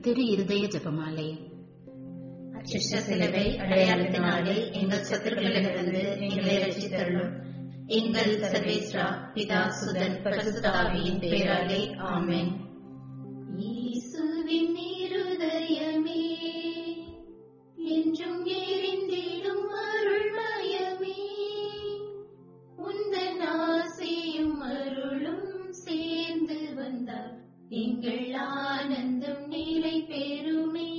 திரு இருதய ஜெபமாலை சிஷ்ட சிலுவை அடையாளத்தினாலே எங்கள் சத்துருக்களிலிருந்து எங்களை ரட்சித்தருளும் எங்கள் சர்வேஸ்வரா பிதா சுதன் பரிசுத்தாவியின் பேராலே ஆமென் இயேசுவின் இருதயமே என்றும் எரிந்திடும் அருள்மயமே உந்தன் ஆசையும் அருளும் சேர்ந்து வந்தார் எங்கள் ஆனந்தம் நிலை பெறுமே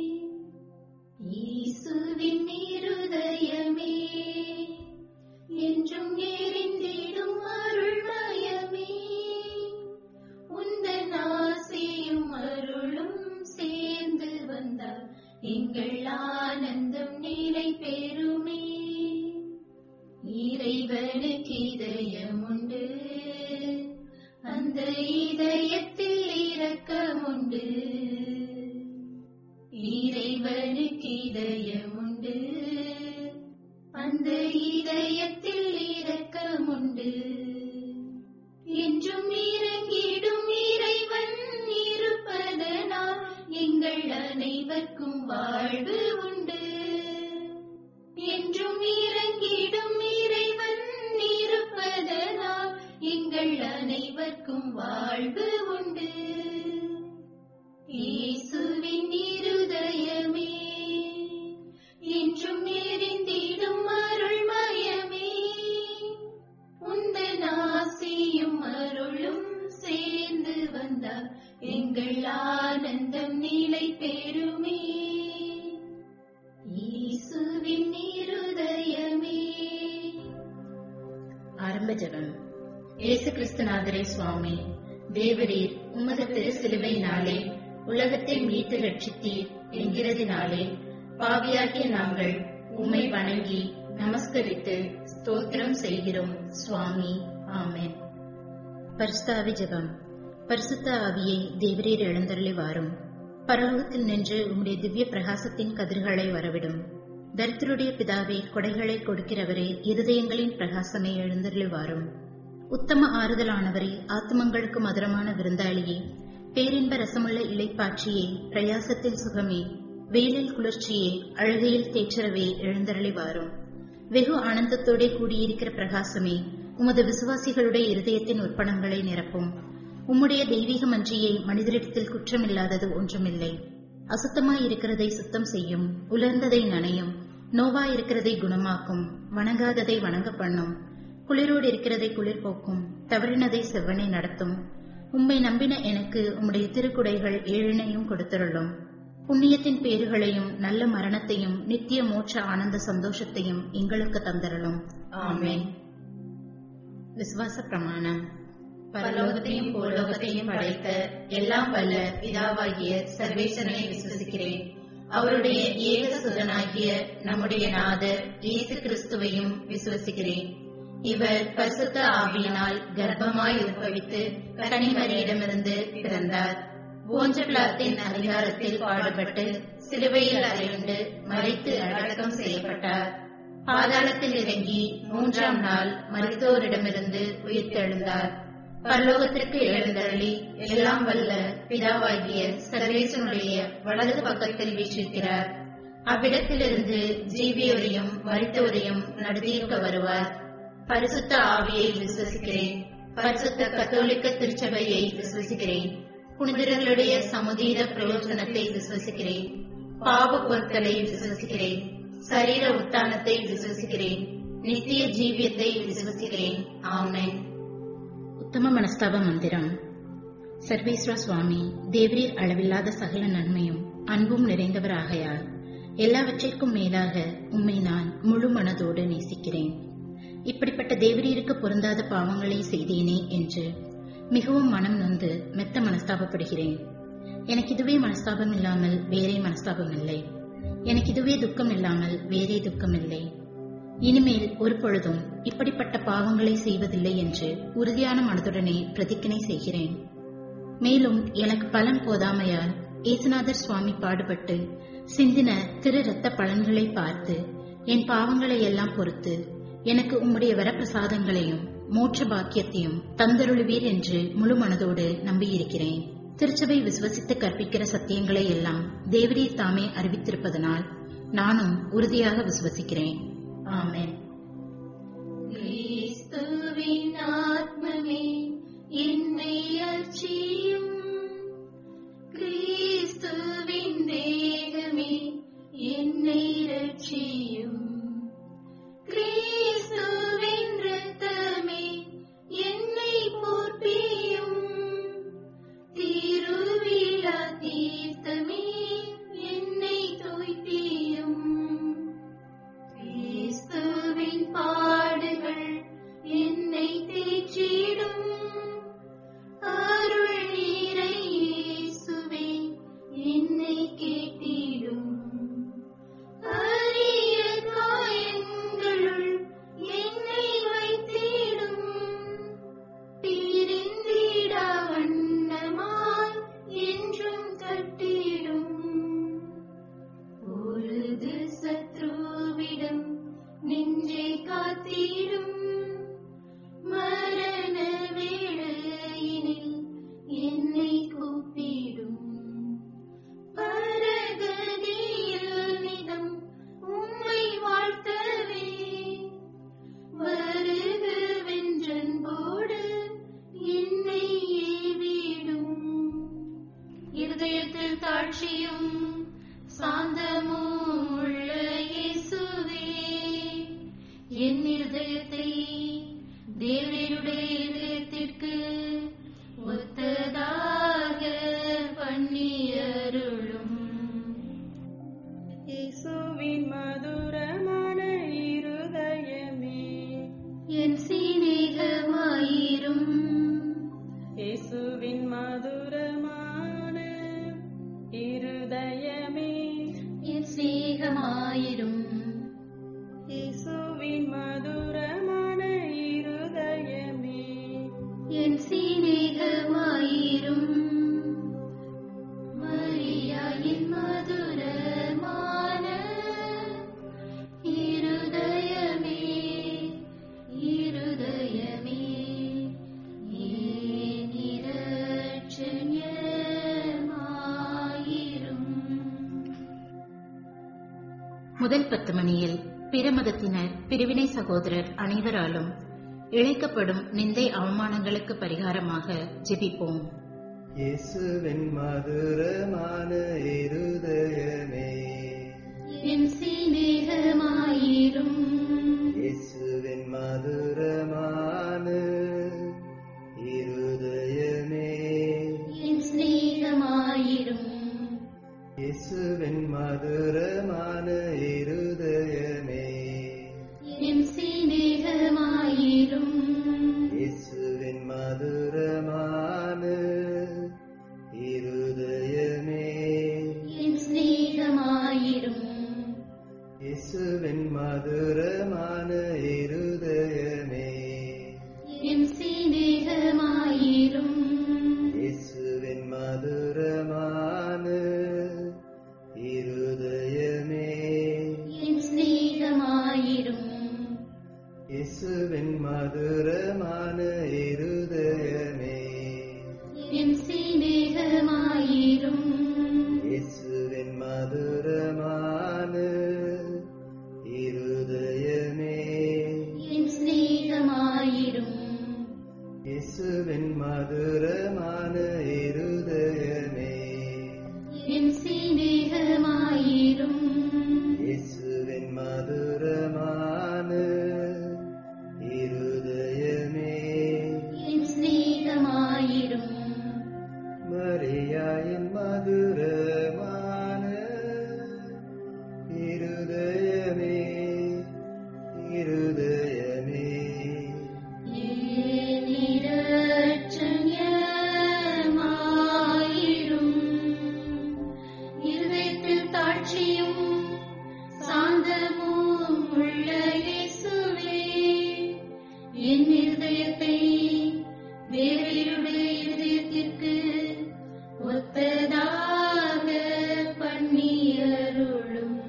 இயேசுவின் இருதயமே என்றும் எரிந்திடும் அருள்மயமே உந்தன் ஆசையும் அருளும் சேர்ந்து வந்தார் எங்கள் ஆனந்தம் நிலை பெறுமே இறைவனுக்கு இதயம் உண்டு அந்த இதயத்தில் இரக்கம் உண்டு இறைவனுக்கு இதயம் உண்டு அந்த இதயத்தில் இரக்கம் உண்டு என்றும் இறங்கிடும் இறைவன் இருப்பதனால் எங்கள் அனைவர்க்கும் வாழ்வு உண்டு என்றும் இறங்கிடும் இறைவன் இருப்பதனால் எங்கள் அனைவர்க்கும் வாழ்வு உண்டு இயேசுவின் இருதயமே என்றும் எரிந்திடும் அருள்மயமே உந்தன் ஆசியும் அருளும் சேர்ந்து வந்தார் எங்கள் ஆனந்தம் நிலை பெறுமே இயேசுவின் இருதயமே ஆரம்ப ஜெபம் இயேசு கிறிஸ்துநாதரே சுவாமி தேவரீர் உமது திரு சிலுவையினாலே உலகத்தை மீட்டு ரட்சித்தீர் என்கிறதினாலே பாவியாகிய நாங்கள் உம்மை வணங்கி நமஸ்கரித்து ஸ்தோத்திரம் செய்கிறோம் சுவாமி ஆமென் பரிசுத்தாவி ஜெபம் பரிசுத்த ஆவியை தேவரீர் எழுந்தருளி வாரும் பரலோகத்தில் நின்று உம்முடைய திவ்ய பிரகாசத்தின் கதிர்களை வரவிடும் தரித்திரருடைய பிதாவே கொடைகளை கொடுக்கிறவரே இருதயங்களின் பிரகாசமே எழுந்தருளி வாரும் உத்தம ஆறுதலானவரே ஆத்துமங்களுக்கு மதுரமான விருந்தாளியே பேரின்ப ரசமுள்ள இலைப்பாட்சியே பிரயாசத்தில் சுகமே வெயிலில் குளிர்ச்சியே அழகையில் தேற்றரவே எழுந்தருளி வாரும் வெகு ஆனந்தத்தோடே கூடியிருக்கிற பிரகாசமே உமது விசுவாசிகளுடைய இருதயத்தின் உற்பணங்களை நிரப்பும் உம்முடைய தெய்வீக மன்றியே மனிதரிடத்தில் குற்றமில்லாதது ஒன்றுமில்லை அசுத்தமாய் இருக்கிறதை சுத்தம் செய்யும் உலர்ந்ததை நனையும் நோவாய் இருக்கிறதை குணமாக்கும் வணங்காததை வணங்க பண்ணும் குளிரோடு இருக்கிறதை குளிர் போக்கும் தவறினதை செவ்வனை நடத்தும் உம்மை நம்பின எனக்கு உம்முடைய திருக்குடைகள் ஏழினையும் கொடுத்தருளும் புண்ணியத்தின் பேறுகளையும் நல்ல மரணத்தையும் நித்திய மோட்ச ஆனந்த சந்தோஷத்தையும் எங்களுக்கு தந்தரலும் ஆமென் விசுவாச பிரமாணம் பரலோகத்தையும் பூலோகத்தையும் படைத்த எல்லாம் வல்ல பிதாவாகிய சர்வேசனை விசுவசிக்கிறேன் அவருடைய ஏக சுதனாகிய நம்முடைய நாதர் இயேசு கிறிஸ்துவையும் விசுவசிக்கிறேன் இவர் பரிசுத்த ஆவியினால் கர்ப்பமாய் உற்பவித்து கனிமரியிடமிருந்து பிறந்தார் போன்ற பிளாத்தின் அதிகாரத்தில் பாடுபட்டு சிலுவையில் அறையுண்டு மறித்து அடக்கம் செய்யப்பட்டார் பாதாளத்தில் இறங்கி மூன்றாம் நாள் மருத்துவரிடமிருந்து உயிர்த்தெழுந்தார் பரலோகத்திற்கு எழுந்தருளி எல்லாம் வல்ல பிதாவாகிய சர்வேசனுடைய வலது பக்கத்தில் வீற்றிருக்கிறார் அவ்விடத்திலிருந்து ஜீவியோரையும் மருத்துவரையும் நடத்தியிருக்க வருவார் பரிசுத்த ஆவியை விசுவசிக்கிறேன் பரிசுத்த கத்தோலிக்க திருச்சபையை விசுவசிக்கிறேன் புனிதர்களுடைய சமுதீர பிரயோஜனத்தை விசுவசிக்கிறேன் பாவ பொருட்களை விசுவசிக்கிறேன் சரீர உத்தானத்தை விசுவசிக்கிறேன் நித்திய ஜீவியத்தை விசுவசிக்கிறேன் ஆமென் உத்தம மனஸ்தாப மந்திரம் சர்வேஸ்வர சுவாமி தேவரீர் அளவில்லாத சகல நன்மையும் அன்பும் நிறைந்தவராகையால் எல்லாவற்றிற்கும் மேலாக உம்மை நான் முழு மனதோடு நேசிக்கிறேன் இப்படிப்பட்ட தேவரீருக்கு பொருந்தாத பாவங்களை செய்தேனே என்று மிகவும் மனம் நொந்து மெத்த மனஸ்தாபப்படுகிறேன் எனக்கு இதுவே மனஸ்தாபம் இல்லாமல் வேறே மனஸ்தாபம் இல்லை எனக்கு இதுவே துக்கம் இல்லாமல் வேறே துக்கம் இல்லை இனிமேல் ஒரு பொழுதும் இப்படிப்பட்ட பாவங்களை செய்வதில்லை என்று உறுதியான மனதுடனே பிரதிஜனை செய்கிறேன் மேலும் எனக்கு பலன் போதாமையால் ஏசுநாதர் சுவாமி பாடுபட்டு சிந்தின திரு ரத்த பலன்களை பார்த்து என் பாவங்களை எல்லாம் பொறுத்து எனக்கு உம்முடைய வரப்பிரசாதங்களையும் மோட்ச பாக்கியத்தையும் தந்தருளுவீர் என்று முழு மனதோடு நம்பியிருக்கிறேன் திருச்சபை விசுவசித்து கற்பிக்கிற சத்தியங்களை எல்லாம் தேவரீர் தாமே அறிவித்திருப்பதனால் நானும் உறுதியாக விசுவசிக்கிறேன் ஆமென் கிறிஸ்துவின் ஆத்மமே என்னை அர்ச்சியும் கிறிஸ்துவின் தேகமே என்னை ரட்சியும் கிறிஸ்துவின் இரத்தமே என்னை போர்ப்பியும் திருவிழா தீர்த்தமே என்னை தோய்ப்பியும் கிறிஸ்துவின் பாடுகள் என்னை தேற்றிடும் அருள் நீரை இயேசுவே என்னை கேட்டிடும் அரிய காயங்களுள் என்னை வைத்திடும் பிரிந்திடா வண்ணமாய் என்றும் கட்டிடும் பொழுது சத்ருவிடம் நெஞ்சை காத்திடும் மரண வேளையினில் என்னை கூப்பிடும் பரகதியில் நிதம் உம்மை வாழ்த்தவே வருகவென்றன்போடு என்னை ஏவிடும் இருதயத்தில் தாட்சியும் சாந்தமும் உள்ள இயேசுவே என் இருதயத்தை தேவனுடைய இதயத்திற்கு ஒத்ததாக பண்ணியருளும் இயேசுவின் மதுரமான இருதயமே என் சிநேகமாயிரும் இயேசுவின் மதுரமான இருதயமே என் சிநேகமாயிரும் இயேசுவின் மதுரமான இருதயமே என் சிநேகமாயிரும் மரியாயின் மதுரமான இருதயமே இருதயமே ஏன் இரட்சண்யமாயிரும் முதல் பத்து மணியில் பிற மதத்தினர் பிரிவினை சகோதரர் அனைவராலும் இழைக்கப்படும் நிந்தை அவமானங்களுக்கு பரிகாரமாக ஜெபிப்போம் இயேசுவின் மதுரமான இருதயமே என் சிநேகமாயிரும் இயேசுவின் மதுரமான இருதயமே என் சிநேகமாயிரும் இயேசுவின் மதுரமான இருதயமே என் சிநேகமாயிரும் இயேசுவின் மதுரமான இருதயமே என் சிநேகமாயிரும் இயேசுவின் மதுரமான இருதயமே என் சிநேகமாயிரும் இயேசுவின் மதுரமான இருதயமே என் சிநேகமாயிரும் இயேசுவின் மதுரமான இருதயமே என் சிநேகமாயிரும் இயேசுவின் மதுரமான இருதயமே என் சிநேகமாயிரும் இயேசுவின் மதுரமான இருதயமே என் சிநேகமாயிரும் இயேசுவின் மதுரமான இருதயமே என் சிநேகமாயிரும் மரியாயின் மதுரமான இருதயமே இருதயமே ஏன் இரட்சண்யமாயிரும் இருதயத்தில் தாட்சியும் சாந்தமும் உள்ள இயேசுவே என் இருதயத்தை தேவருடைய இருதயத்திற்கு ஒத்ததாக பண்ணியருளும்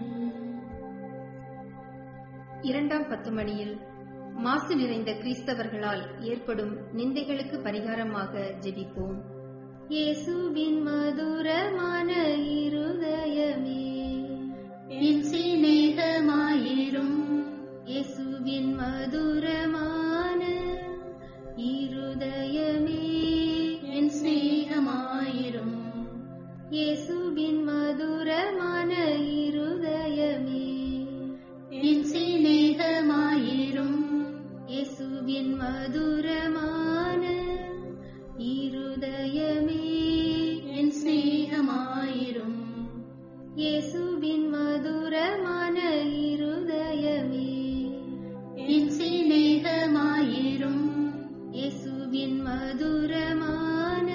இரண்டாம் பத்து மணியில் மாசு நிறைந்த கிறிஸ்தவர்களால் ஏற்படும் நிந்தைகளுக்கு பரிகாரமாக ஜெபிப்போம் இயேசுவின் மதுரமான இருதயமே என் சிநேகமாயிரும் இயேசுவின் மதுரமான இருதயமே என் சிநேகமாயிரும் இயேசுவின் மதுரமான இருதயமே என் சிநேகமாயிரும் இயேசுவின் மதுரமான இருதயமே என் சிநேகமாயிரும் இயேசுவின் மதுரமான இருதயமே என் சிநேகமாயிரும் இயேசுவின் மதுரமான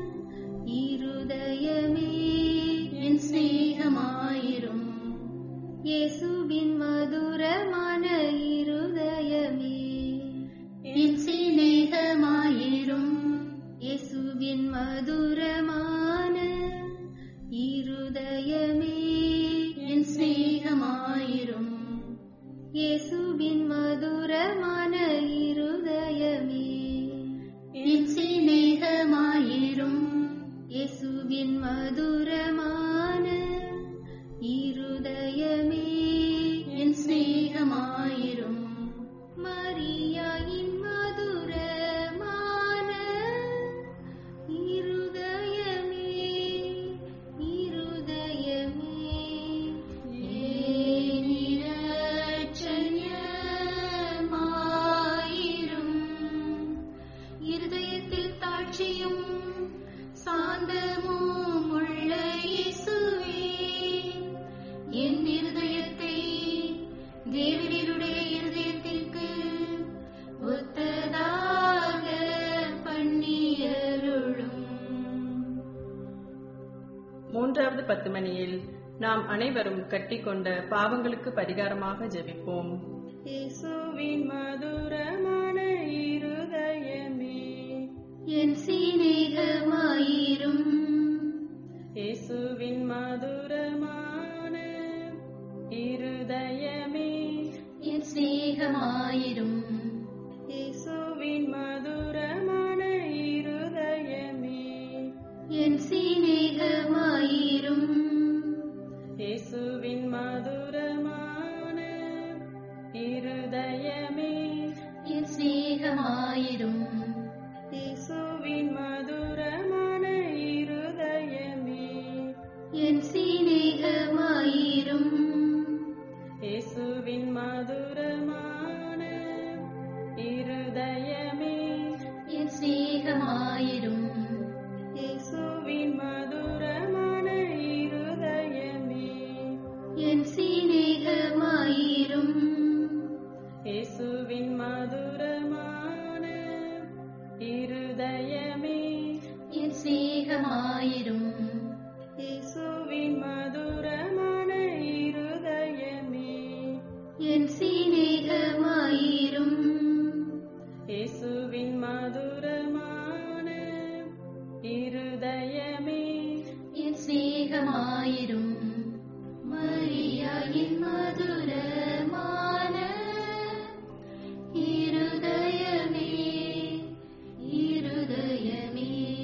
இருதயமே என் சிநேகமாயிரும் இயேசுவின் மதுரமான இருதயமே என் சிநேகமாயிரும் இயேசுவின் மதுரமான இருதயமே என் சிநேகமாயிரும் இயேசுவின் மதுரமான இருதயமே என் சிநேகமாயிரும் இயேசுவின் மதுரமான இருதயமே என் சிநேகமாயிரும் மரியாயின் மதுரமான இருதயமே இருதயமே ஏனிரட்சண்யமாயிரும் இருதயத்தில் தாட்சியும் சாந்தமும் உள்ள இயேசுவே என் இருதயத்தை தேவரீருடைய இருதயத்திற்கு ஒத்ததாக பண்ணியருளும் மூன்றாவது பத்து மணியில் நாம் அனைவரும் கட்டிக்கொண்ட பாவங்களுக்கு பரிகாரமாக ஜெபிப்போம் இயேசுவின் மதுரமான இருதயமே என் சிநேகமாயிரும் இயேசுவின் மதுரமான இருதயமே என் சிநேகமாயிரும் இயேசுவின் மதுரமான இருதயமே என் சிநேகமாயிரும் இயேசுவின் மதுரமான இருதயமே என் சிநேகமாயிரும் இயேசுவின் மதுரமான இருதயமே என் சிநேகமாயிரும் இயேசுவின் மதுரமான இருதயமே என் சிநேகமாயிரும் இயேசுவின் மதுரமான இருதயமே என் சிநேகமாயிரும் இயேசுவின் மதுரமான இருதயமே என் சிநேகமாயிரும் இயேசுவின் மதுரமான இருதயமே என் சிநேகமாயிரும் இயேசுவின் மதுரமான இருதயமே என் சிநேகமாயிரும் மரியாயின் மதுரமான இருதயமே இருதயமே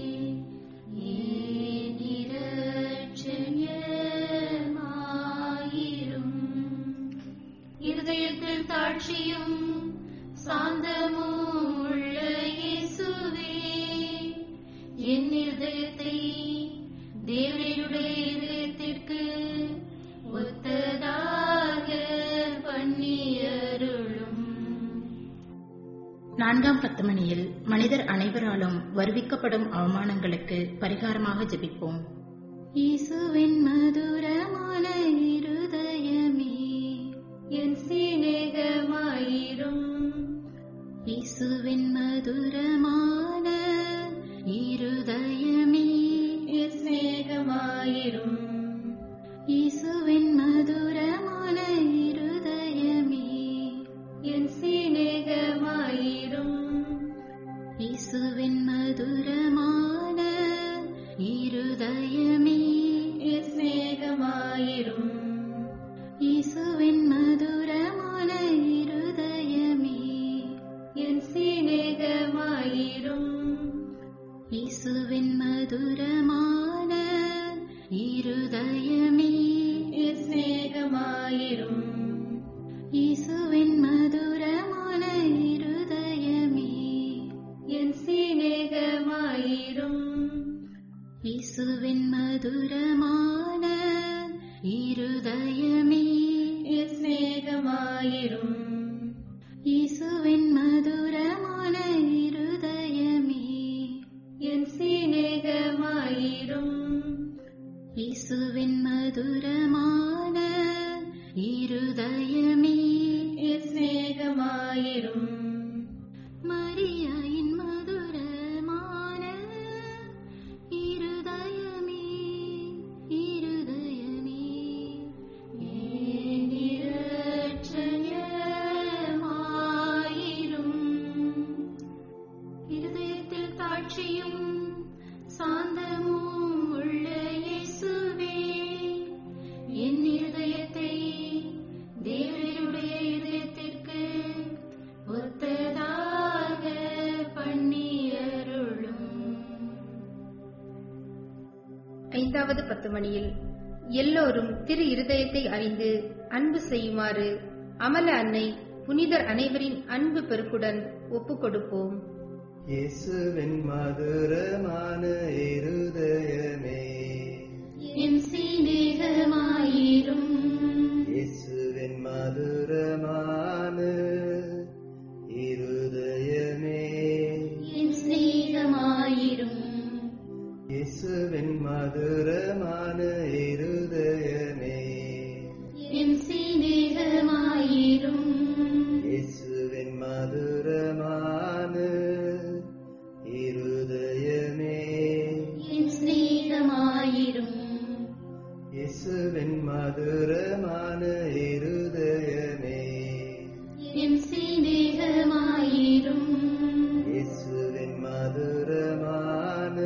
ஏனிரட்சண்யமாயிரும் இருதயத்தில் தாட்சியும் சாந்தமும் உள்ள இயேசுவே என் இருதயத்தை தேவனுடைய இதயத்திற்கு ஒத்ததாக பண்ணியருளும் நான்காம் பத்து மணியில் மனிதர் அனைவராலும் வருவிக்கப்படும் அவமானங்களுக்கு பரிகாரமாக ஜெபிப்போம் இயேசுவின் மதுரமான இருதயமே என் சிநேகமாயிரும் இயேசுவின் மதுரமான இருதயமே என் சிநேகமாயிரும் இயேசுவின் மதுரமான இருதயமே என் சிநேகமாயிரும் இயேசுவின் மதுரமான இருதயமே என் சிநேகமாயிரும் இருதயமே என் சிநேகமாயிரும் இயேசுவின் மதுரமான இருதயமே என் சிநேகமாயிரும் இயேசுவின் மதுரமான இருதயமே என் சிநேகமாயிரும் மரியாயின் மதுரமான இருதயமே இருதயமே என் இரட்சகமாயிரும் இருதயத்தில் தாட்சியும் சாந்தமும் உள்ள இயேசுவே என் இருதயத்தை தேவனுடைய இதயத்திற்கு ஒத்ததாக பண்ணியருளும் ஐந்தாவது பத்து மணியில் எல்லோரும் திரு இருதயத்தை அறிந்து அன்பு செய்யுமாறு அமல அன்னை புனிதர் அனைவரின் அன்பு பெருக்குடன் ஒப்புக் கொடுப்போம் இயேசுவின் மதுரமான இருதயமே என் சிநேகமாயிரும் இயேசுவின் மதுரமான இருதயமே என் சிநேகமாயிரும் இயேசுவின் மதுரமான இருதயமே என் சிநேகமாயிரும் இயேசுவின் மதுரமான இருதயமே என் சிநேகமாயிரும் இயேசுவின் மதுரமான இருதயமே என் சிநேகமாயிரும் இயேசுவின் மதுரமான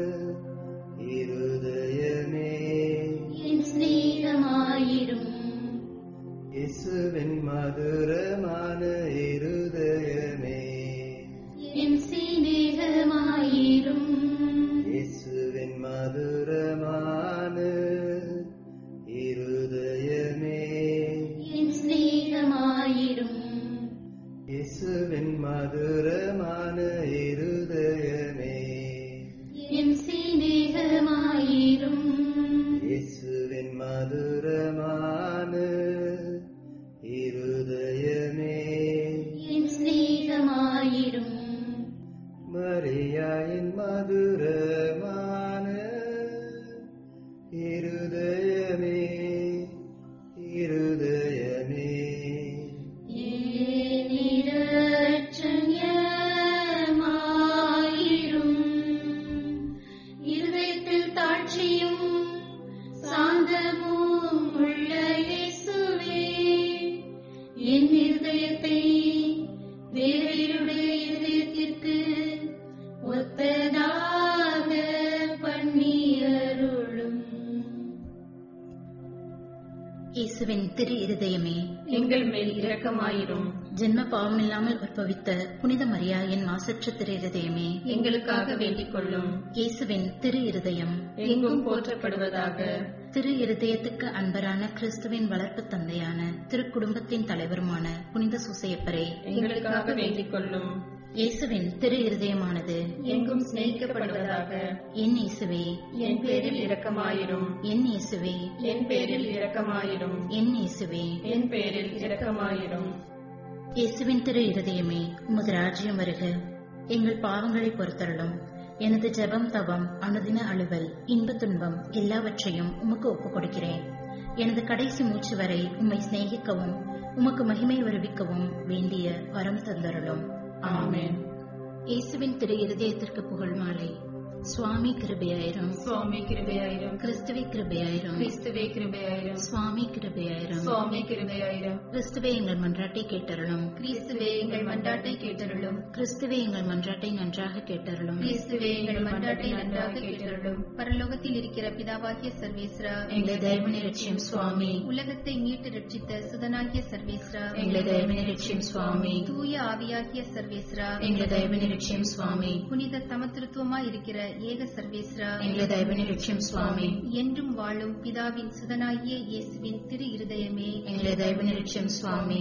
இருதயமே என் சிநேகமாயிரும் இயேசுவின் மதுரமான இருதயமே என் சிநேகமாயிரும் இயேசுவின் மதுரமான இருதயமே என் சிநேகமாயிரும் இயேசுவின் மதுரமான இருதயமே என் சிநேகமாயிரும் இயேசுவின் மதுரமான இருதயமே என் சிநேகமாயிரும் மரியாயின் மதுரமான இருதயமே இருதயமே என் இரட்சகமாயிரும் இருதயத்தில் தாட்சியும் சாந்தமும் உள்ள இயேசுவே என் இருதயத்தை தேவருடைய இருதயத்திற்கு ஒத்ததாக பண்ணியருளும் இயேசுவின் திரு இருதயமே எங்கள் மேல் இரக்கமாயிரும் ஜென்ம பாவமில்லாமல் உற்பவித்த புனித மரியாயின் மாசற்ற திரு இருதயமே எங்களுக்காக வேண்டிக் கொள்ளும் இயேசுவின் திரு இருதயம் எங்கும் போற்றப்படுவதாக திரு இருதயத்துக்கு அன்பரான கிறிஸ்துவின் வளர்ப்பு தந்தையான திருக்குடும்பத்தின் தலைவருமான புனித சுசையப்பரே எங்களுக்காக வேண்டிக் கொள்ளும் இயேசுவின் திரு இருதயமானது எங்கும் சிநேகிக்கப்படுவதாக என் இயேசுவே என் பேரில் இரக்கமாயிரும் என் இயேசுவே என் பேரில் இரக்கமாயிரும் என் இயேசுவே என் பேரில் இரக்கமாயிரும் இயேசுவின் திரு இருதயமே உமது ராஜ்யம் வருக எங்கள் பாவங்களை பொறுத்தருளும் எனது ஜெபம் தவம் அனுதின அலுவல் இன்ப துன்பம் எல்லாவற்றையும் உமக்கு ஒப்புக் கொடுக்கிறேன் எனது கடைசி மூச்சு வரை உம்மை சிநேகிக்கவும் உமக்கு மகிமை வருவிக்கவும் வேண்டிய வரம் தந்தருளும் ஆமென் இயேசுவின் திரு இருதயத்திற்கு புகழ் மாலை சுவாமி கிருபையாயிரம் சுவாமி கிருபையாயிரம் கிறிஸ்துவே கிருபையாயிரம் கிறிஸ்துவே கிருபையாயிரம் சுவாமி கிருபையாயிரம் சுவாமி கிருபையாயிரம் கிறிஸ்துவே எங்கள் மன்றாட்டை கேட்டருளும் கிறிஸ்துவே எங்கள் மன்றாட்டை கேட்டருளும் கிறிஸ்துவே எங்கள் மன்றாட்டை நன்றாக கேட்டருளும் கிறிஸ்துவே எங்கள் மன்றாட்டை நன்றாக கேட்டருளும் பரலோகத்தில் இருக்கிற பிதாவாகிய சர்வேஸ்ரா எங்களை தயவினை லட்சியம் சுவாமி உலகத்தை மீட்டு ரட்சித்த சுதனாகிய சர்வேஸ்ரா எங்களை தயவினை லட்சியம் சுவாமி தூய ஆவியாகிய சர்வேஸ்ரா எங்களை தயவினை லட்சியம் சுவாமி புனித சமத்துவமா இருக்கிற ஏக சர்வேஸ்ரா எங்களை தயவினை லட்சியம் சுவாமி என்றும் வாழும் பிதாவின் சுதனாகிய இயேசுவின் திரு இருதயமே எங்களை தயவினை லட்சியம் சுவாமி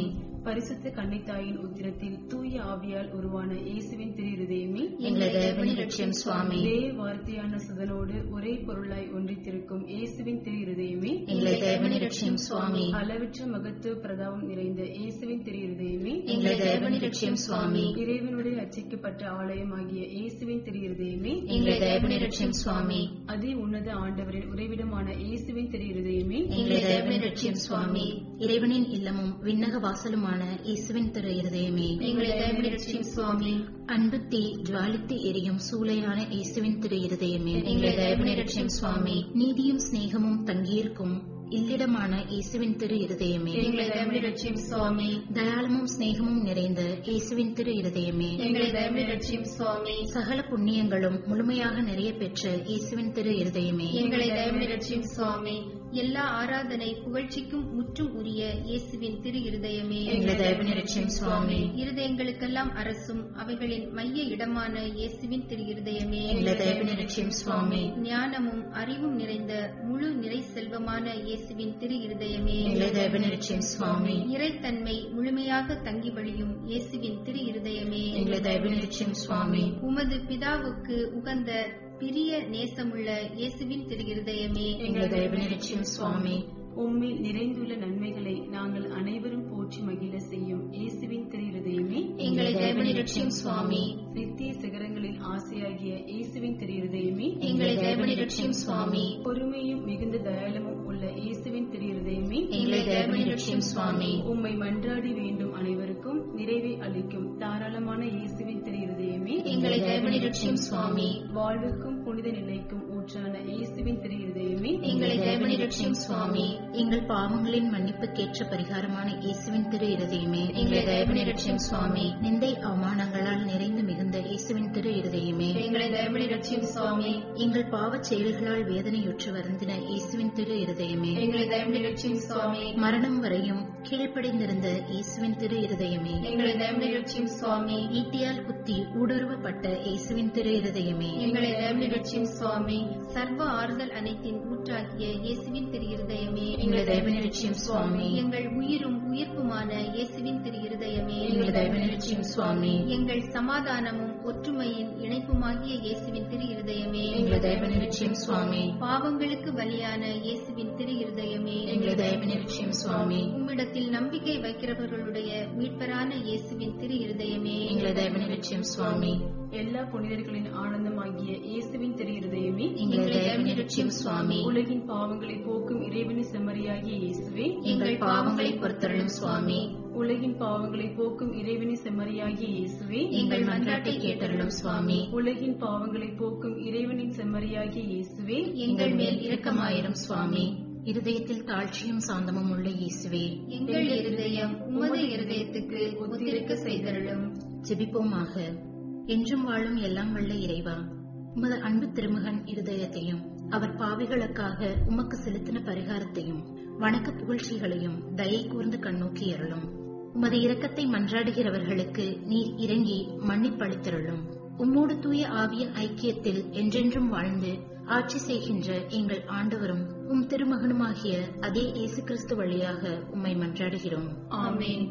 பரிசுத்த கன்னித்தாயின் உத்திரத்தில் தூய ஆவியால் உருவான இயேசுவின் திரு இருதயமே எங்களை தயவனி ரட்சியம் சுவாமி இதே வார்த்தையான சுதனோடு ஒரே பொருளாய் ஒன்றித்திருக்கும் இயேசுவின் திரு இருதயமே எங்களை தயவனி ரட்சியம் சுவாமி அளவற்ற மகத்துவ பிரதாபம் நிறைந்த இயேசுவின் திரு இருதயமே எங்களை தயவனி ரட்சியம் சுவாமி இறைவனுடைய அர்ச்சிக்கப்பட்ட ஆலயமாகிய இயேசுவின் திரு இருதயமே எங்களை தயவனி ரட்சியம் சுவாமி அதி உன்னத ஆண்டவரின் உறைவிடமான இயேசுவின் திரு இருதயமே எங்களை தயவனி ரட்சியம் சுவாமி இறைவனின் இல்லமும் விண்ணக வாசலுமான இயேசுவின் திரு இருதயமே எங்களை தயவனி ரட்சியும் சுவாமி அன்பு தீ ஜுவாலித்து எரியும் சூளையான இயேசுவின் திரு இருதயமே எங்களை தயவனி ரட்சியும் சுவாமி நீதியும் சிநேகமும் தங்கியிருக்கும் இல்லிடமான இயேசுவின் திரு இருதயமே எங்களை தயவனி ரட்சியும் சுவாமி தயாளமும் சிநேகமும் நிறைந்த இயேசுவின் திரு இருதயமே எங்களை தயவனி ரட்சியும் சுவாமி சகல புண்ணியங்களும் முழுமையாக நிறைய பெற்ற இயேசுவின் திரு இருதயமே எங்களை தயவனி ரட்சியும் சுவாமி எல்லா ஆராதனை புகழ்ச்சிக்கும் முற்றும் உரிய இயேசுவின் திரு இருதயமே எங்களை தயவனி ரட்சியம் சுவாமி இருதயங்களுக்கெல்லாம் அரசும் அவைகளின் மைய இடமான இயேசுவின் திரு இருதயமே எங்களை தயவனி ரட்சியம் சுவாமி ஞானமும் அறிவும் நிறைந்த முழு நிறை செல்வமான இயேசுவின் திரு இருதயமே எங்களை தயவனி ரட்சியம் சுவாமி இறைத்தன்மை முழுமையாக தங்கி வழியும் இயேசுவின் திரு இருதயமே எங்களை தயவனி ரட்சியம் சுவாமி உமது பிதாவுக்கு உகந்த பிரிய நேசமுள்ள இயேசுவின் திரு இருதயமே எங்களை தயவனி ரட்சியம் சுவாமி உம்மில் நிறைந்துள்ள நன்மைகளை நாங்கள் அனைவரும் போற்றி மகிழ செய்யும் இயேசுவின் திரு இருதயமே எங்களை தயவனி ரட்சியம் சுவாமி நித்திய சிகரங்களின் ஆசையாகிய இயேசுவின் திரு இருதயமே எங்களை தயவனி ரட்சியம் சுவாமி பொறுமையும் மிகுந்த தயாளமும் உள்ள இயேசுவின் திரு இருதயமே எங்களை தயவனி ரட்சியம் சுவாமி உம்மை மன்றாடி வேண்டும் அனைவருக்கும் நிறைவை அளிக்கும் தாராளமான இயேசுவின் திரு இருதயமே எங்களை தயவனி ரட்சியம் சுவாமி வாழ்வுக்கும் புனித நிலைக்கும் ஊற்றான இயேசுவின் திரு இருதயமே எங்களை தயவனி ரட்சியம் சுவாமி எங்கள் பாவங்களின் மன்னிப்புக்கேற்ற பரிகாரமான இயேசுவின் திரு இருதயமே எங்களை தயவனி ரட்சியம் சுவாமி நிந்தை அவமானங்களால் நிறைந்து மிகுந்த இயேசுவின் திரு இருதயமே எங்களை தயவனி ரட்சியும் சுவாமி எங்கள் பாவச் செயல்களால் வேதனையுற்று வருந்தின இயேசுவின் திரு இருதயமே எங்களை தயவனி ரட்சியும் சுவாமி மரணம் வரையும் கீழ்ப்படிந்திருந்த இயேசுவின் திரு இருதயமே எங்களை தயவனி ரட்சியும் சுவாமி ஈட்டியால் குத்தி ஊடுருவப்பட்ட இயேசுவின் திரு இருதயமே எங்களை தயவனி ரட்சியும் சுவாமி சர்வ ஆறுதல் அனைத்தின் ஊற்றாகிய இயேசுவின் திரு இருதயமே எங்களை தயவனி ரட்சியம் சுவாமி எங்கள் உயிரும் உயிர்ப்புமான இயேசுவின் திரு இருதயமே எங்களை தயவனி ரட்சியம் சுவாமி எங்கள் சமாதானமும் ஒற்றுமையின் இணைப்புமாகிய இயேசுவின் திரு இருதயமே எங்களை தயவனி ரட்சியம் சுவாமி பாவங்களுக்கு பலியான இயேசுவின் திரு இருதயமே எங்களை தயவனி ரட்சியம் சுவாமி உம்மிடத்தில் நம்பிக்கை வைக்கிறவர்களுடைய மீட்பரான இயேசுவின் திரு இருதயமே எங்களை தயவனி ரட்சியம் சுவாமி எல்லா புனிதர்களின் ஆனந்தமாகிய இயேசுவின் திரு இருதயமே எங்களை தயவனி ரட்சியம் சுவாமி உலகின் பாவங்களை போக்கும் இறைவனின் செம்மறியாகிய இயேசுவே எங்கள் பாவங்களை பொறுத்தருளும் சுவாமி உலகின் பாவங்களை போக்கும் இறைவனின் செம்மறியாகிய இயேசுவே எங்கள் மன்றாட்டை கேட்டருளும் சுவாமி உலகின் பாவங்களை போக்கும் இறைவனின் செம்மறியாகிய இயேசுவே எங்கள் மேல் இரக்கமாயிரும் சுவாமி இருதயத்தில் தாழ்ச்சியும் சாந்தமும் உள்ள இயேசுவே எங்கள் இருதயம் உமது இருதயத்துக்கு ஒத்திருக்க செய்தருளும் ஜெபிப்போமாக என்றும் வாழும் எல்லாம் வல்ல இறைவா உமது அன்பு திருமகன் இருதயத்தையும் அவர் பாவிகளுக்காக உமக்கு செலுத்தின பரிகாரத்தையும் வணக்க புகழ்ச்சிகளையும் தயை கூர்ந்து கண்ணோக்கி அருளும் உமது இரக்கத்தை மன்றாடுகிறவர்களுக்கு நீர் இறங்கி மன்னிப்பளித்தருளும் உம்மோடு தூய ஆவியின் ஐக்கியத்தில் என்றென்றும் வாழ்ந்து ஆட்சி செய்கின்ற எங்கள் ஆண்டவரும் உம் திருமகனுமாகிய அதே இயேசு கிறிஸ்து வழியாக உம்மை மன்றாடுகிறோம் ஆமென்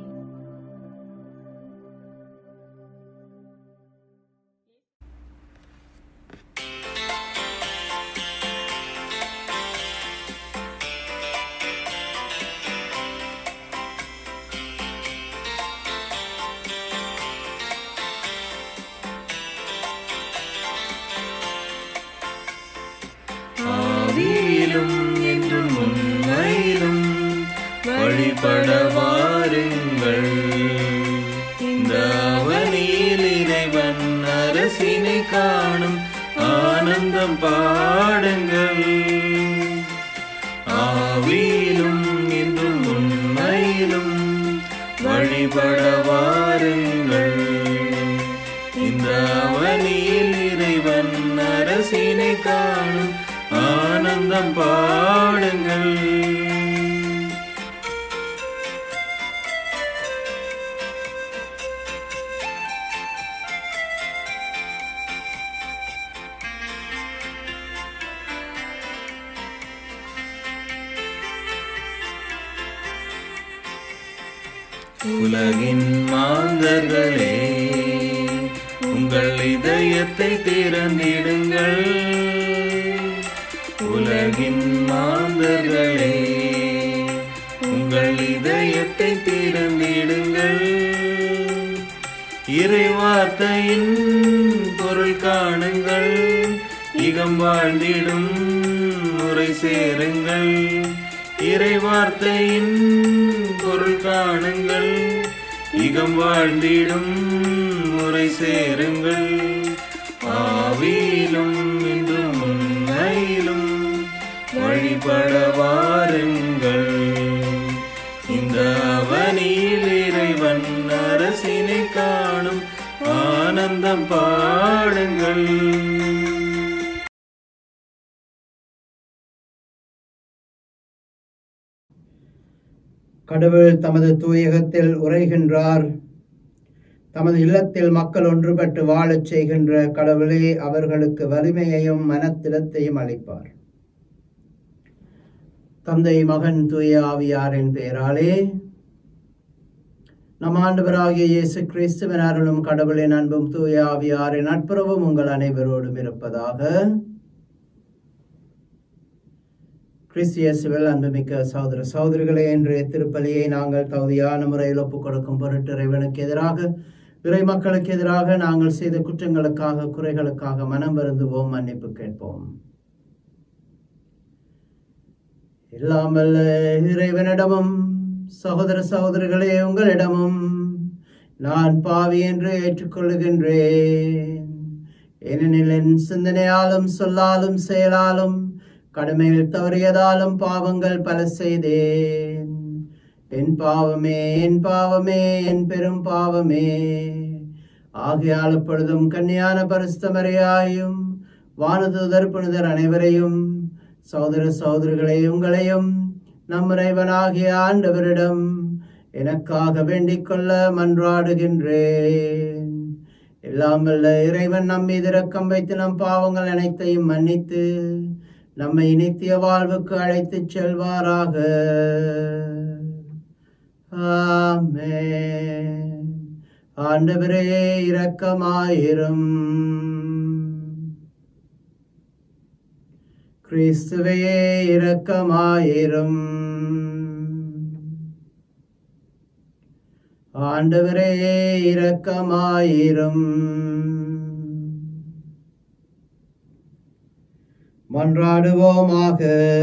ஆவியிலும் என்றும் உண்மையிலும் வழிபட வாருங்கள் இந்த அவனியில் இறைவன் அரசினை காணும் ஆனந்தம் பாடுங்கள் ஆவியிலும் என்றும் உண்மையிலும் வழிபட வாருங்கள் இந்த அவனியில் இறைவன் அரசினை காணும் ஆனந்தம் பாடுங்கள் உலகின் மாந்தர்களே உங்கள் இதயத்தை திறந்திடுங்கள் உலகின் மாந்தர்களே உங்கள் இதயத்தை திறந்திடுங்கள் இறைவார்த்தையின் பொருள் காணுங்கள் இகம் வாழ்ந்திடும் முறை சேருங்கள் இறைவார்த்தையின் பொருள் காணுங்கள் இகம் வாழ்ந்திடும் முறை சேருங்கள் ஆவியிலும் இன்றும் உண்மையிலும் வழிபட வாருங்கள் இந்த அவனியில் இறைவன் அரசினை காணும் ஆனந்தம் பாடுங்கள் கடவுள் தமது தூயகத்தில் உரைகின்றார் தமது இல்லத்தில் மக்கள் ஒன்றுபட்டு வாழச் செய்கின்ற கடவுளே அவர்களுக்கு வலிமையையும் மனத்திடத்தையும் அளிப்பார் தந்தை மகன் தூய ஆவியாரின் பெயராலே நம் ஆண்டவராகிய இயேசு கிறிஸ்துவின் அருளும் கடவுளின் அன்பும் தூய ஆவியாரின் நட்புறவும் உங்கள் அனைவரோடும் இருப்பதாக கிறிஸ்தியசுவில் அன்புமிக்க சகோதர சகோதரிகளே இன்றைய திருப்பலியை நாங்கள் தகுதியான முறையில் ஒப்புக் கொடுக்கும் பொருட்டு இறைவனுக்கு எதிராக இறை மக்களுக்கு எதிராக நாங்கள் செய்த குற்றங்களுக்காக குறைகளுக்காக மனம் வருந்துவோம் மன்னிப்பு கேட்போம் இல்லாமல் இறைவனிடமும் சகோதர சகோதரிகளே உங்களிடமும் நான் பாவி என்று ஏற்றுக்கொள்ளுகின்றேன் ஏனெனில் என் சிந்தனையாலும் சொல்லாலும் செயலாலும் கடமையில் தவறியதாலும் பாவங்கள் பல செய்தேன் என் பாவமே என் பாவமே என் பெரும் பாவமே ஆகையால் எப்பொழுதும் கன்னியான பரிசுத்தமரையாயும் வானதூதர் புனிதர் அனைவரையும் சகோதர சகோதரிகளே உங்களையும் நம் இறைவனாகிய ஆண்டவரிடம் எனக்காக வேண்டிக் கொள்ள மன்றாடுகின்றேன் எல்லாம் வல்ல இறைவன் நம் மீது இரக்கம் வைத்து நம் பாவங்கள் அனைத்தையும் மன்னித்து நம்மை நித்திய வாழ்வுக்கு அழைத்துச் செல்வாராக ஆமென் ஆண்டவரே இரக்கமாயிரும் கிறிஸ்துவே இரக்கமாயிரும் ஆண்டவரே இரக்கமாயிரும் மன்றாடுவோமாக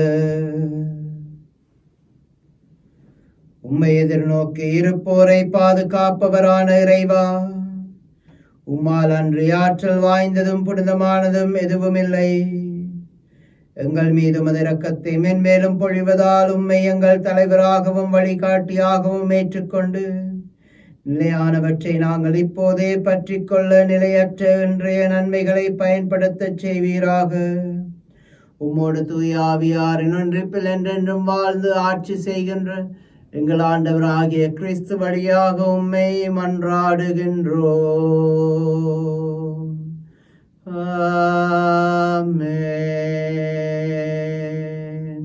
உம்மை எதிர்நோக்கி இருப்போரை பாதுகாப்பவரான இறைவா உம்மால் அன்றி ஆற்றல் வாய்ந்ததும் புனிதமானதும் எதுவுமில்லை எங்கள் மீது உமது இரக்கத்தை மென்மேலும் பொழிவதால் உம்மை எங்கள் தலைவராகவும் வழிகாட்டியாகவும் ஏற்றுக்கொண்டு நிலையானவற்றை நாங்கள் இப்போதே பற்றிக் கொள்ள நிலையற்ற இன்றைய நன்மைகளை பயன்படுத்தச் செய்வீராக உம்மோடு தூய ஆவியாரின் ஒன்றிப்பில் என்றென்றும் வாழ்ந்து ஆட்சி செய்கின்ற எங்கள் ஆண்டவராகிய கிறிஸ்து வழியாக உம்மை மன்றாடுகின்றோம் ஆமென்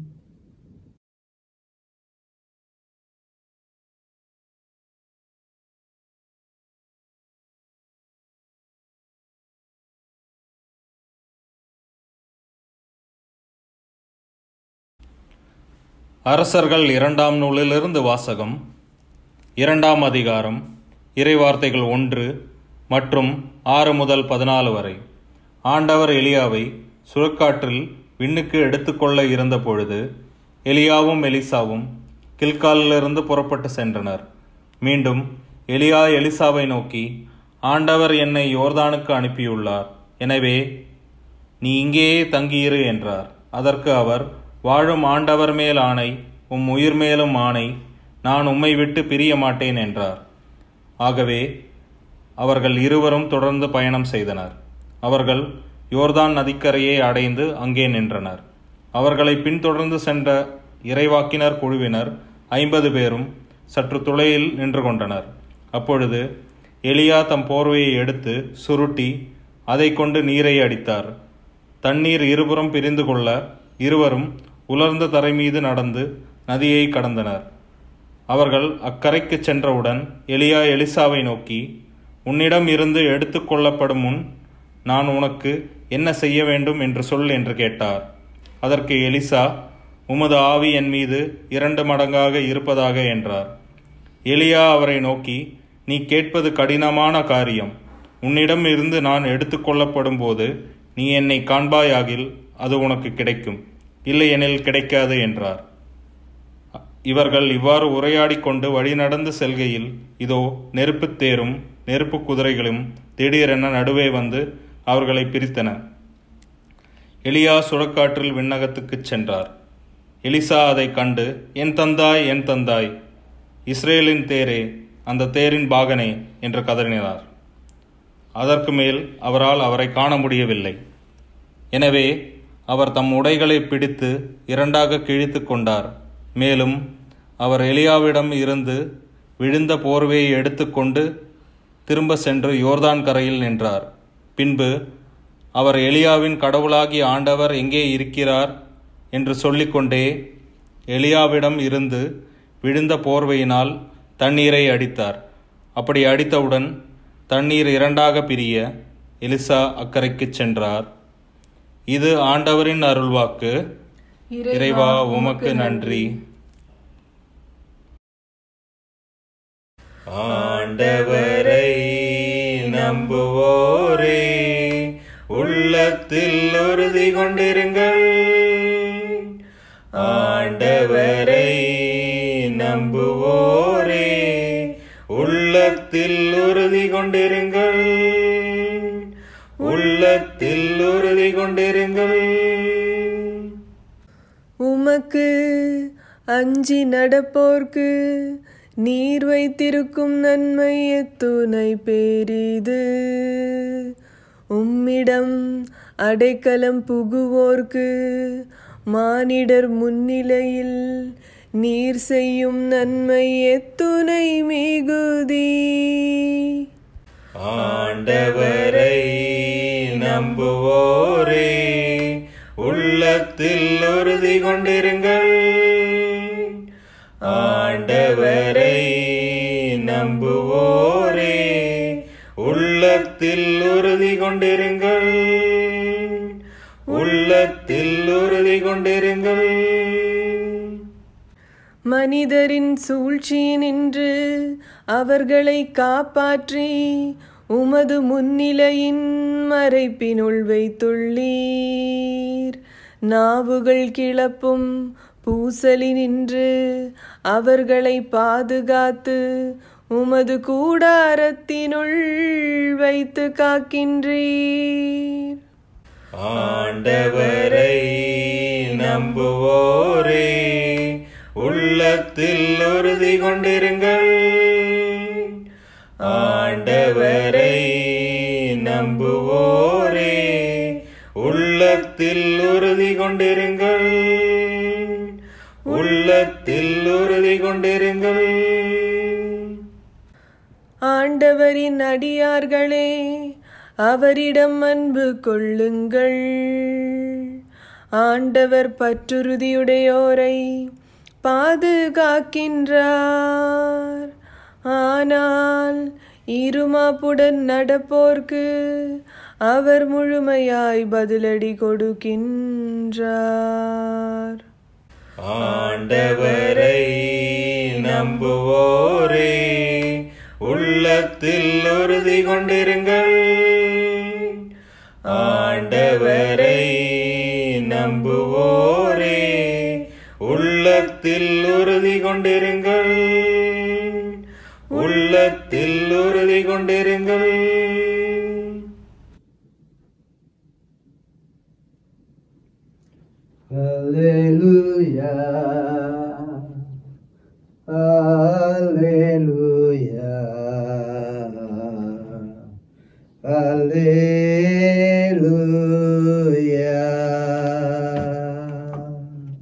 அரசர்கள் இரண்டாம் நூலிலிருந்து வாசகம் இரண்டாம் அதிகாரம் இறைவார்த்தைகள் ஒன்று மற்றும் ஆறு முதல் பதினாலு வரை ஆண்டவர் எலியாவை சுழற்காற்றில் விண்ணுக்கு எடுத்துக்கொள்ள இருந்த பொழுது எலியாவும் எலிசாவும் கில்காலிலிருந்து புறப்பட்டு சென்றனர் மீண்டும் எலியா எலிசாவை நோக்கி ஆண்டவர் என்னை யோர்தானுக்கு அனுப்பியுள்ளார் எனவே நீ இங்கேயே தங்கியிரு என்றார் அதற்கு அவர் வாழும் ஆண்டவர் மேல் ஆணை உம் உயிர் மேலும் ஆணை நான் உம்மை விட்டு பிரிய மாட்டேன் என்றார் ஆகவே அவர்கள் இருவரும் தொடர்ந்து பயணம் செய்தனர் அவர்கள் யோர்தான் நதிக்கரையை அடைந்து அங்கே நின்றனர் அவர்களை பின்தொடர்ந்து சென்ற இறைவாக்கினர் குழுவினர் ஐம்பது பேரும் சற்று துளையில் நின்று கொண்டனர் அப்பொழுது எலியா தம் போர்வையை எடுத்து சுருட்டி அதை கொண்டு நீரை அடித்தார் தண்ணீர் இருபுறம் பிரிந்து கொள்ள இருவரும் உலர்ந்த தரை மீது நடந்து நதியை கடந்தனர் அவர்கள் அக்கரைக்கு சென்றவுடன் எலியா எலிசாவை நோக்கி உன்னிடம் இருந்து எடுத்துக் கொள்ளப்படும் முன் நான் உனக்கு என்ன செய்ய வேண்டும் என்று சொல் என்று கேட்டார் அதற்கு எலிசா உமது ஆவி என் மீது இரண்டு மடங்காக இருப்பதாக என்றார் எலியா அவரை நோக்கி நீ கேட்பது கடினமான காரியம் உன்னிடம் இருந்து நான் எடுத்துக்கொள்ளப்படும் போது நீ என்னை காண்பாயாகில் அது உனக்கு கிடைக்கும் இல்லையெனில் கிடைக்காது என்றார் இவர்கள் இவ்வாறு உரையாடிக் கொண்டு வழிநடந்து செல்கையில் இதோ நெருப்புத் தேரும் நெருப்பு குதிரைகளும் திடீரென நடுவே வந்து அவர்களை பிரித்தன எலியா சுழக்காற்றில் விண்ணகத்துக்குச் சென்றார் எலிசா அதைக் கண்டு என் தந்தாய் என் தந்தாய் இஸ்ரேலின் தேரே அந்த தேரின் பாகனே என்று கதறினார் அதற்கு மேல் அவரால் அவரை காண முடியவில்லை எனவே அவர் தம் உடைகளை பிடித்து இரண்டாக கிழித்து கொண்டார் மேலும் அவர் எலியாவிடம் இருந்து விழுந்த போர்வையை எடுத்துக்கொண்டு திரும்ப சென்று யோர்தான் கரையில் நின்றார் பின்பு அவர் எலியாவின் கடவுளாகிய ஆண்டவர் எங்கே இருக்கிறார் என்று சொல்லிக்கொண்டே எலியாவிடம் இருந்து விழுந்த போர்வையினால் தண்ணீரை அடித்தார் அப்படி அடித்தவுடன் தண்ணீர் இரண்டாக பிரிய எலிசா அக்கறைக்குச் சென்றார் இது ஆண்டவரின் அருள்வாக்கு இறைவா உமக்கு நன்றி ஆண்டவரை நம்புவோரே உள்ளத்தில் உறுதி கொண்டிருங்கள் ஆண்டவரை நம்புவோரே உள்ளத்தில் உறுதி கொண்டிருங்கள் உள்ளத்தில் உறுதி கொண்டிருங்கள் உமக்கு அஞ்சி நடப்போர்க்கு நீர் வைத்திருக்கும் நன்மை எத்துணை பெரிது உம்மிடம் அடைக்கலம் புகுவோர்க்கு மானிடர் முன்னிலையில் நீர் செய்யும் நன்மை எத்துணை மிகுதி ஆண்டவரை நம்புவோரே உள்ளத்தில் உறுதி கொண்டிருங்கள் ஆண்டவரை நம்புவோரே உள்ளத்தில் உறுதி கொண்டிருங்கள் உள்ளத்தில் உறுதி கொண்டிருங்கள் மனிதரின் சூழ்ச்சியினின்று அவர்களை காப்பாற்றி உமது முன்னிலையின் மறைப்பினுள் வைத்துள்ளீர் நாவுகள் கிளப்பும் பூசலினின்று அவர்களை பாதுகாத்து உமது கூடாரத்தினுள் வைத்து காக்கின்றீர் ஆண்டவரை நம்புவோரே உள்ளத்தில் உறுதி கொண்டிருங்கள் ஆண்டவரை நம்புவோரே உள்ளத்தில் உறுதி கொண்டிருங்கள் உள்ளத்தில் உறுதி கொண்டிருங்கள் ஆண்டவரின் அடியார்களே அவரிடம் அன்பு கொள்ளுங்கள் ஆண்டவர் பற்றுறுதியுடையோரை பாதுகாக்கின்றார் ஆனால் இருமாப்புடன் நடப்போர்க்கு அவர் முழுமையாய் பதிலடி கொடுக்கின்றார் ஆண்டவரை நம்புவோரே உள்ளத்தில் உறுதி கொண்டிருங்கள் ஆண்டவரை நம்புவோரே உள்ளத்தில் உறுதி கொண்டிருங்கள் உள்ளத்தில் உறுதி கொண்டிருங்கள் Hallelujah. Hallelujah. Hallelujah.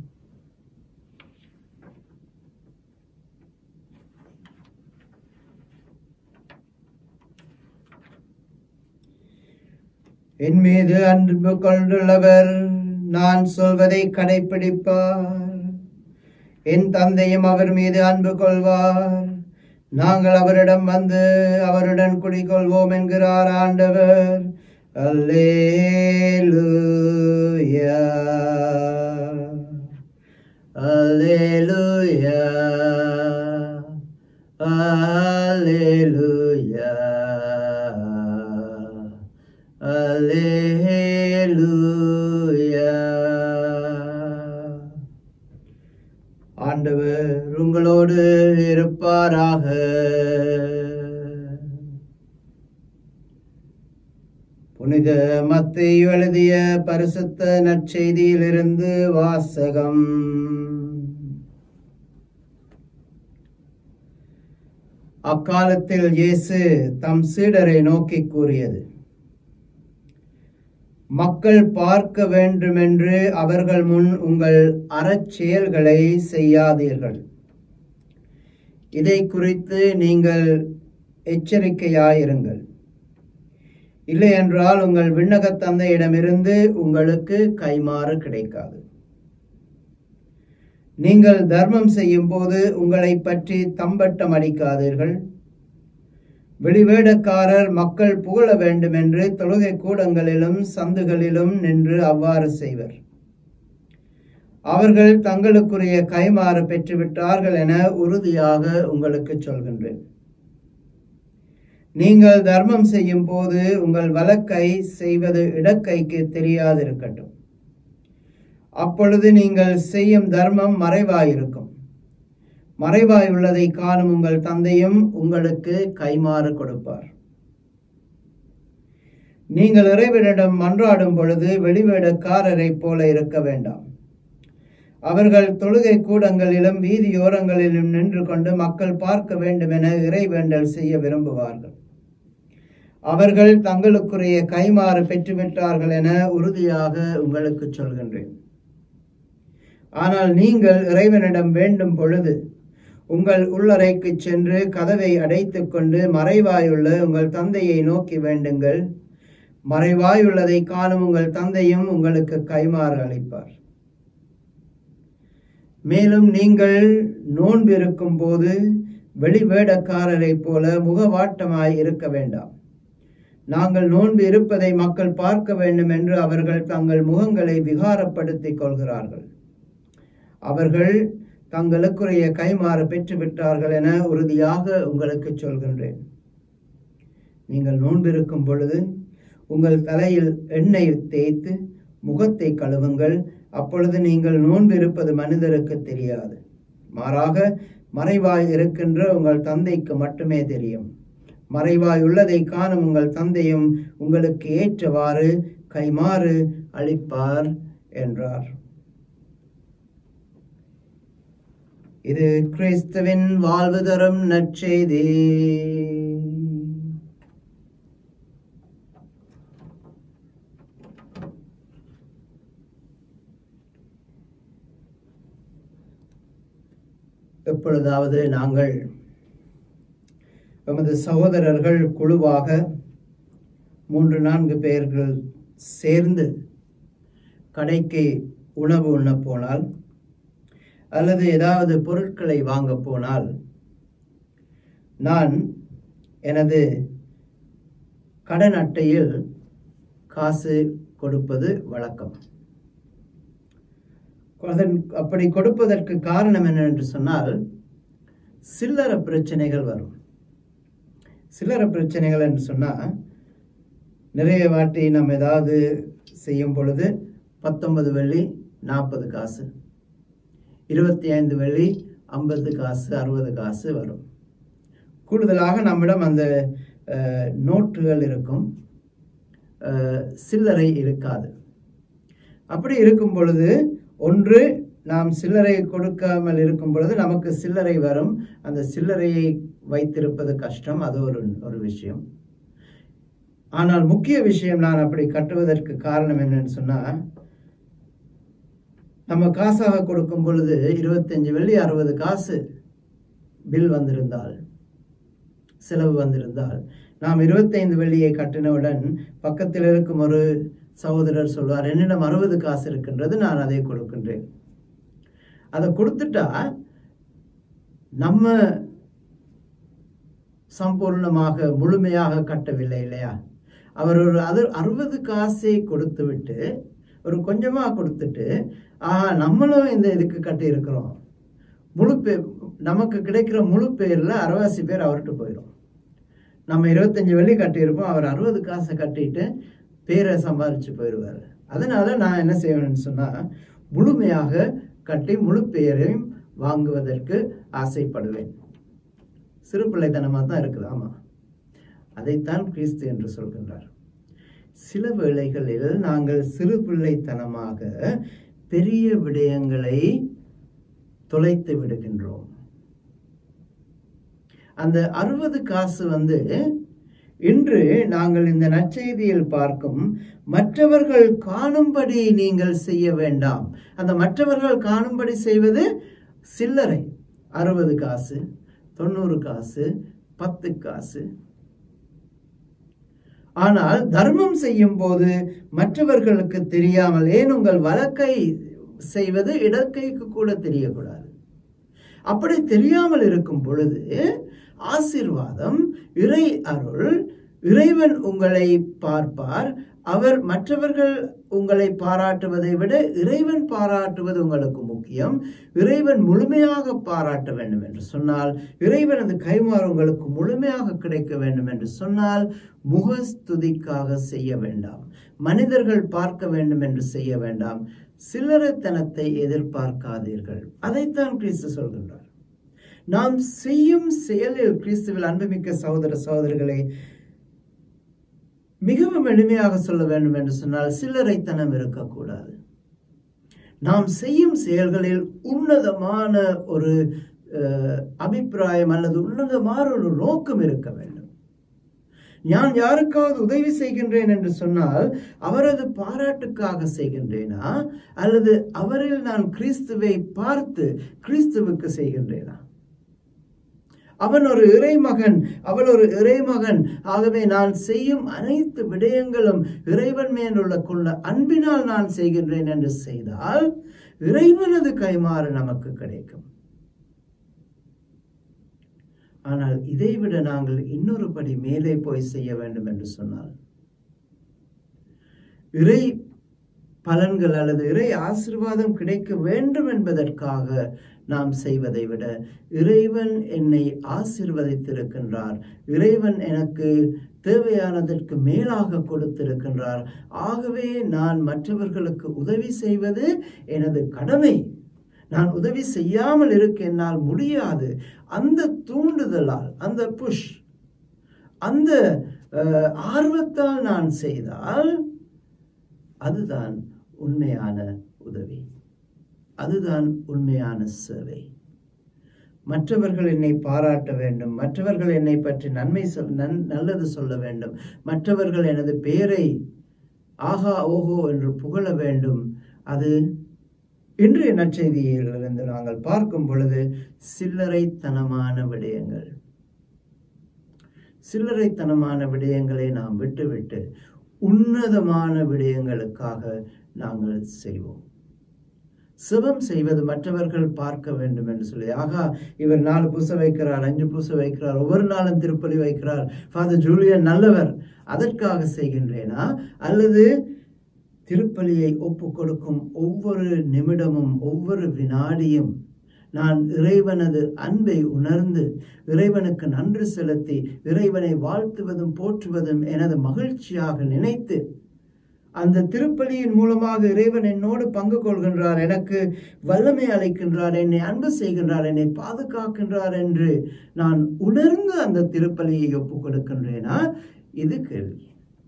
என் மீது அன்பு கொண்டுள்ளவர் நான் சொல்வதை கடைப்பிடிப்பார் என் தந்தையும் அவர் மீது அன்பு கொள்வார் நாங்கள் அவரிடம் வந்து அவருடன் குடிகொள்வோம் என்கிறார் ஆண்டவர் அல்லேலூயா அல்லேலூயா அல்லேலூயா அல்லேலூயா ஆண்டவர் உங்களோடு இருப்பாராக புனித மத்தேயு எழுதிய பரிசுத்த நற்செய்தியிலிருந்து வாசகம் அக்காலத்தில் இயேசு தம் சீடரை நோக்கி கூறியது மக்கள் பார்க்க வேண்டுமென்று அவர்கள் முன் உங்கள் அறச்செயல்களை செய்யாதீர்கள் இதை குறித்து நீங்கள் எச்சரிக்கையாயிருங்கள் இல்லையென்றால் உங்கள் விண்ணகத் தந்தையிடமிருந்து உங்களுக்கு கைமாறு கிடைக்காது நீங்கள் தர்மம் செய்யும் போது உங்களை பற்றி தம்பட்டம் அடிக்காதீர்கள் வெளிவேடக்காரர் மக்கள் புகழ வேண்டும் என்று தொழுகை கூடங்களிலும் சந்துகளிலும் நின்று அவ்வாறு செய்வர் அவர்கள் தங்களுக்குரிய கைமாறு பெற்றுவிட்டார்கள் என உறுதியாக உங்களுக்கு சொல்கின்றேன் நீங்கள் தர்மம் செய்யும் போது உங்கள் வலக்கை செய்வது இடக்கைக்கு தெரியாதிருக்கட்டும் அப்பொழுது நீங்கள் செய்யும் தர்மம் மறைவாயிருக்கும் மறைவாய் உள்ளதை காணும் உங்கள் தந்தையும் உங்களுக்கு கைமாறு கொடுப்பார் நீங்கள் இறைவனிடம் மன்றாடும் பொழுது வெளிவேடக்காரரைப் போல இருக்க வேண்டாம் அவர்கள் தொழுகை கூடங்களிலும் வீதியோரங்களிலும் நின்று கொண்டு மக்கள் பார்க்க வேண்டும் என இறைவேண்டல் செய்ய விரும்புவார்கள் அவர்கள் தங்களுக்குரிய கைமாறு பெற்றுவிட்டார்கள் என உறுதியாக உங்களுக்கு சொல்கின்றேன் ஆனால் நீங்கள் இறைவனிடம் வேண்டும் பொழுது உங்கள் உள்ளறைக்கு சென்று கதவை அடைத்துக் கொண்டு மறைவாயுள்ள உங்கள் தந்தையை நோக்கி வேண்டுங்கள் மறைவாயுள்ளதை காணும் உங்கள் தந்தையும் உங்களுக்கு கைமாறு அளிப்பார் மேலும் நீங்கள் நோன்பு இருக்கும் போது வெளிவேடக்காரரைப் போல முகவாட்டமாய் இருக்க வேண்டாம் நாங்கள் நோன்பு இருப்பதை மக்கள் பார்க்க வேண்டும் என்று அவர்கள் தங்கள் முகங்களை விகாரப்படுத்திக் கொள்கிறார்கள் அவர்கள் தங்களுக்குரிய கைமாறு பெற்று விட்டார்கள் என உறுதியாக உங்களுக்கு சொல்கின்றேன் நீங்கள் நோன்பிருக்கும் பொழுது உங்கள் தலையில் எண்ணெய் தேய்த்து முகத்தை கழுவுங்கள் அப்பொழுது நீங்கள் நோன்பு இருப்பது மனிதருக்கு தெரியாது மாறாக மறைவாய் இருக்கின்ற உங்கள் தந்தைக்கு மட்டுமே தெரியும் மறைவாய் உள்ளதை காணும் உங்கள் தந்தையும் உங்களுக்கு ஏற்றவாறு கைமாறு அளிப்பார் என்றார் இது கிறிஸ்துவின் வாழ்வு தரும் நற்செய்தி எப்பொழுதாவது நாங்கள் எமது சகோதரர்கள் குழுவாக மூன்று நான்கு பேர்கள் சேர்ந்து கடைக்கு உணவு உண்ண போனால் அல்லது ஏதாவது பொருட்களை வாங்க போனால் நான் எனது கடன் அட்டையில் காசு கொடுப்பது வழக்கம் அதன் அப்படி கொடுப்பதற்கு காரணம் என்னவென்று சொன்னால் சில்லற பிரச்சனைகள் வரும் சில்லற பிரச்சனைகள் என்று சொன்னால் நிறைய வாட்டி நம்ம ஏதாவது செய்யும் பொழுது பத்தொன்பது வெள்ளி நாற்பது காசு இருபத்தி ஐந்து வெள்ளி ஐம்பது காசு அறுபது காசு வரும் கூடுதலாக நம்மிடம் அந்த அஹ், நோட்டுகள் இருக்கும் அஹ், சில்லறை இருக்காது அப்படி இருக்கும் பொழுது ஒன்று நாம் சில்லறை கொடுக்காமல் இருக்கும் பொழுது நமக்கு சில்லறை வரும் அந்த சில்லறையை வைத்திருப்பது கஷ்டம் அது ஒரு ஒரு விஷயம் ஆனால் முக்கிய விஷயம் நான் அப்படி கட்டுவதற்கு காரணம் என்னன்னு சொன்னா நம்ம காசாக கொடுக்கும் பொழுது இருபத்தஞ்சு வெள்ளி அறுபது காசு பில் வந்திருந்தால் செலவு வந்திருந்தால் நாம் இருபத்தைந்து வெள்ளியை கட்டினவுடன் பக்கத்தில் இருக்கும் ஒரு சகோதரர் சொல்வார் என்னிடம் அறுபது காசு இருக்கின்றது நான் அதை கொடுக்கின்றேன் அதை கொடுத்துட்டா நம்ம சம்பூர்ணமாக முழுமையாக கட்டவில்லை இல்லையா அவர் ஒரு அது அறுபது காசை கொடுத்து விட்டு ஒரு கொஞ்சமா கொடுத்துட்டு ஆஹா நம்மளும் இந்த இதுக்கு கட்டி இருக்கிறோம் முழு பேர் நமக்கு கிடைக்கிற முழு பேர்ல அரைவாசி பேர் அவர்கிட்ட போயிடும் நம்ம இருபத்தஞ்சு வெள்ளி கட்டியிருப்போம் அவர் அறுபது காசை கட்டிட்டு பேரை சம்பாதிச்சு போயிடுவார் அதனால நான் என்ன செய்வேன்னு சொன்னா முழுமையாக கட்டி முழு பெயரையும் வாங்குவதற்கு ஆசைப்படுவேன் சிறு பிள்ளைத்தனமாக தான் இருக்குது ஆமா அதைத்தான் கிறிஸ்து என்று சொல்கின்றார் சில வேளைகளில் நாங்கள் சிறு பிள்ளைத்தனமாக பெரிய விடயங்களை தொலைத்து விடுகின்றோம் அந்த அறுபது காசு வந்து இன்று நாங்கள் இந்த நற்செய்தியில் பார்க்கும் மற்றவர்கள் காணும்படி நீங்கள் செய்ய வேண்டாம் அந்த மற்றவர்கள் காணும்படி செய்வது சில்லறை அறுபது காசு தொண்ணூறு காசு பத்து காசு ஆனால் தர்மம் செய்யும் போது மற்றவர்களுக்கு தெரியாமல் ஏன் உங்கள் வழக்கை செய்வது இடக்கைக்கு கூட தெரியக்கூடாது அப்படி தெரியாமல் இருக்கும் பொழுது ஆசீர்வாதம் இறை அருள் இறைவன் உங்களை பார்ப்பார் அவர் மற்றவர்கள் உங்களை பாராட்டுவதை விட இறைவன் பாராட்டுவது உங்களுக்கு முக்கியம் இறைவன் முழுமையாக பாராட்ட வேண்டும் என்று சொன்னால் இறைவனது கைமாறு உங்களுக்கு முழுமையாக கிடைக்க வேண்டும் என்று சொன்னால் முகஸ்துதிக்காக செய்ய வேண்டாம் மனிதர்கள் பார்க்க வேண்டும் என்று செய்ய வேண்டாம் சில்லறைத்தனத்தை எதிர்பார்க்காதீர்கள் அதைத்தான் கிறிஸ்து சொல்கின்றார் நாம் செய்யும் செயலில் கிறிஸ்துவில் அன்புமிக்க சகோதர சகோதரிகளை மிகவும் எளிமையாக சொல்ல வேண்டும் என்று சொன்னால் சில்லறைத்தனம் இருக்கக்கூடாது நாம் செய்யும் செயல்களில் உன்னதமான ஒரு அஹ், அபிப்பிராயம் அல்லது உன்னதமான ஒரு நோக்கம் இருக்க வேண்டும் நான் யாருக்காவது உதவி செய்கின்றேன் என்று சொன்னால் அவரது பாராட்டுக்காக செய்கின்றேனா அல்லது அவரில் நான் கிறிஸ்துவை பார்த்து கிறிஸ்துவுக்கு செய்கின்றேனா அவன் ஒரு இறைமகன் அவள் ஒரு இறைமகன் ஆகவே நான் செய்யும் அனைத்து விடயங்களும் இறைவன் மேலுள்ள கொள்ள அன்பினால் நான் செய்கின்றேன் என்று செய்தால் இறைவனது கைமாறு நமக்கு கிடைக்கும் ஆனால் இதைவிட நாங்கள் இன்னொரு படி மேலே போய் செய்ய வேண்டும் என்று சொன்னால் இறை பலன்கள் அல்லது இறை ஆசிர்வாதம் கிடைக்க வேண்டும் என்பதற்காக நாம் செய்வதை விட இறைவன் என்னை ஆசிர்வதித்திருக்கின்றார் இறைவன் எனக்கு தேவையானதற்கு மேலாக கொடுத்திருக்கின்றார் ஆகவே நான் மற்றவர்களுக்கு உதவி செய்வது எனது கடமை நான் உதவி செய்யாமல் இருக்க என்னால் முடியாது அந்த தூண்டுதலால் அந்த புஷ் அந்த அஹ், ஆர்வத்தால் நான் செய்தால் அதுதான் உண்மையான உதவி அதுதான் உண்மையான சேவை மற்றவர்கள் என்னை பாராட்ட வேண்டும் மற்றவர்கள் என்னை பற்றி நன்மை சொல் நன் நல்லது சொல்ல வேண்டும் மற்றவர்கள் எனது பெயரை ஆஹா ஓஹோ என்று புகழ வேண்டும் அது இன்றைய நற்செய்தியிலிருந்து நாங்கள் பார்க்கும் பொழுது சில்லறைத்தனமான விடயங்கள் சில்லறைத்தனமான விடயங்களை நாம் விட்டுவிட்டு உன்னதமான விடயங்களுக்காக நாங்கள் செய்வோம் சிவம் செய்வது மற்றவர்கள் பார்க்க வேண்டும் என்று சொல்லி ஆகா இவர் நாலு பூச வைக்கிறார் அஞ்சு பூச வைக்கிறார் ஒவ்வொரு நாளும் திருப்பலி வைக்கிறார் ஃபாதர் ஜூலியன் நல்லவர் அதற்காக செய்கின்றேனா அல்லது திருப்பலியை ஒப்பு கொடுக்கும் ஒவ்வொரு நிமிடமும் ஒவ்வொரு வினாடியும் நான் இறைவனது அன்பை உணர்ந்து இறைவனுக்கு நன்றி செலுத்தி இறைவனை வாழ்த்துவதும் போற்றுவதும் எனது மகிழ்ச்சியாக நினைத்து அந்த திருப்பலியின் மூலமாக இறைவன் என்னோடு பங்கு கொள்கின்றார் எனக்கு வல்லமை அளிக்கின்றார் என்னை அன்பு செய்கின்றார் என்னை பாதுகாக்கின்றார் என்று நான் உணர்ந்து அந்த திருப்பலியை ஒப்புக் கொடுக்கின்றேனா இது கேள்வி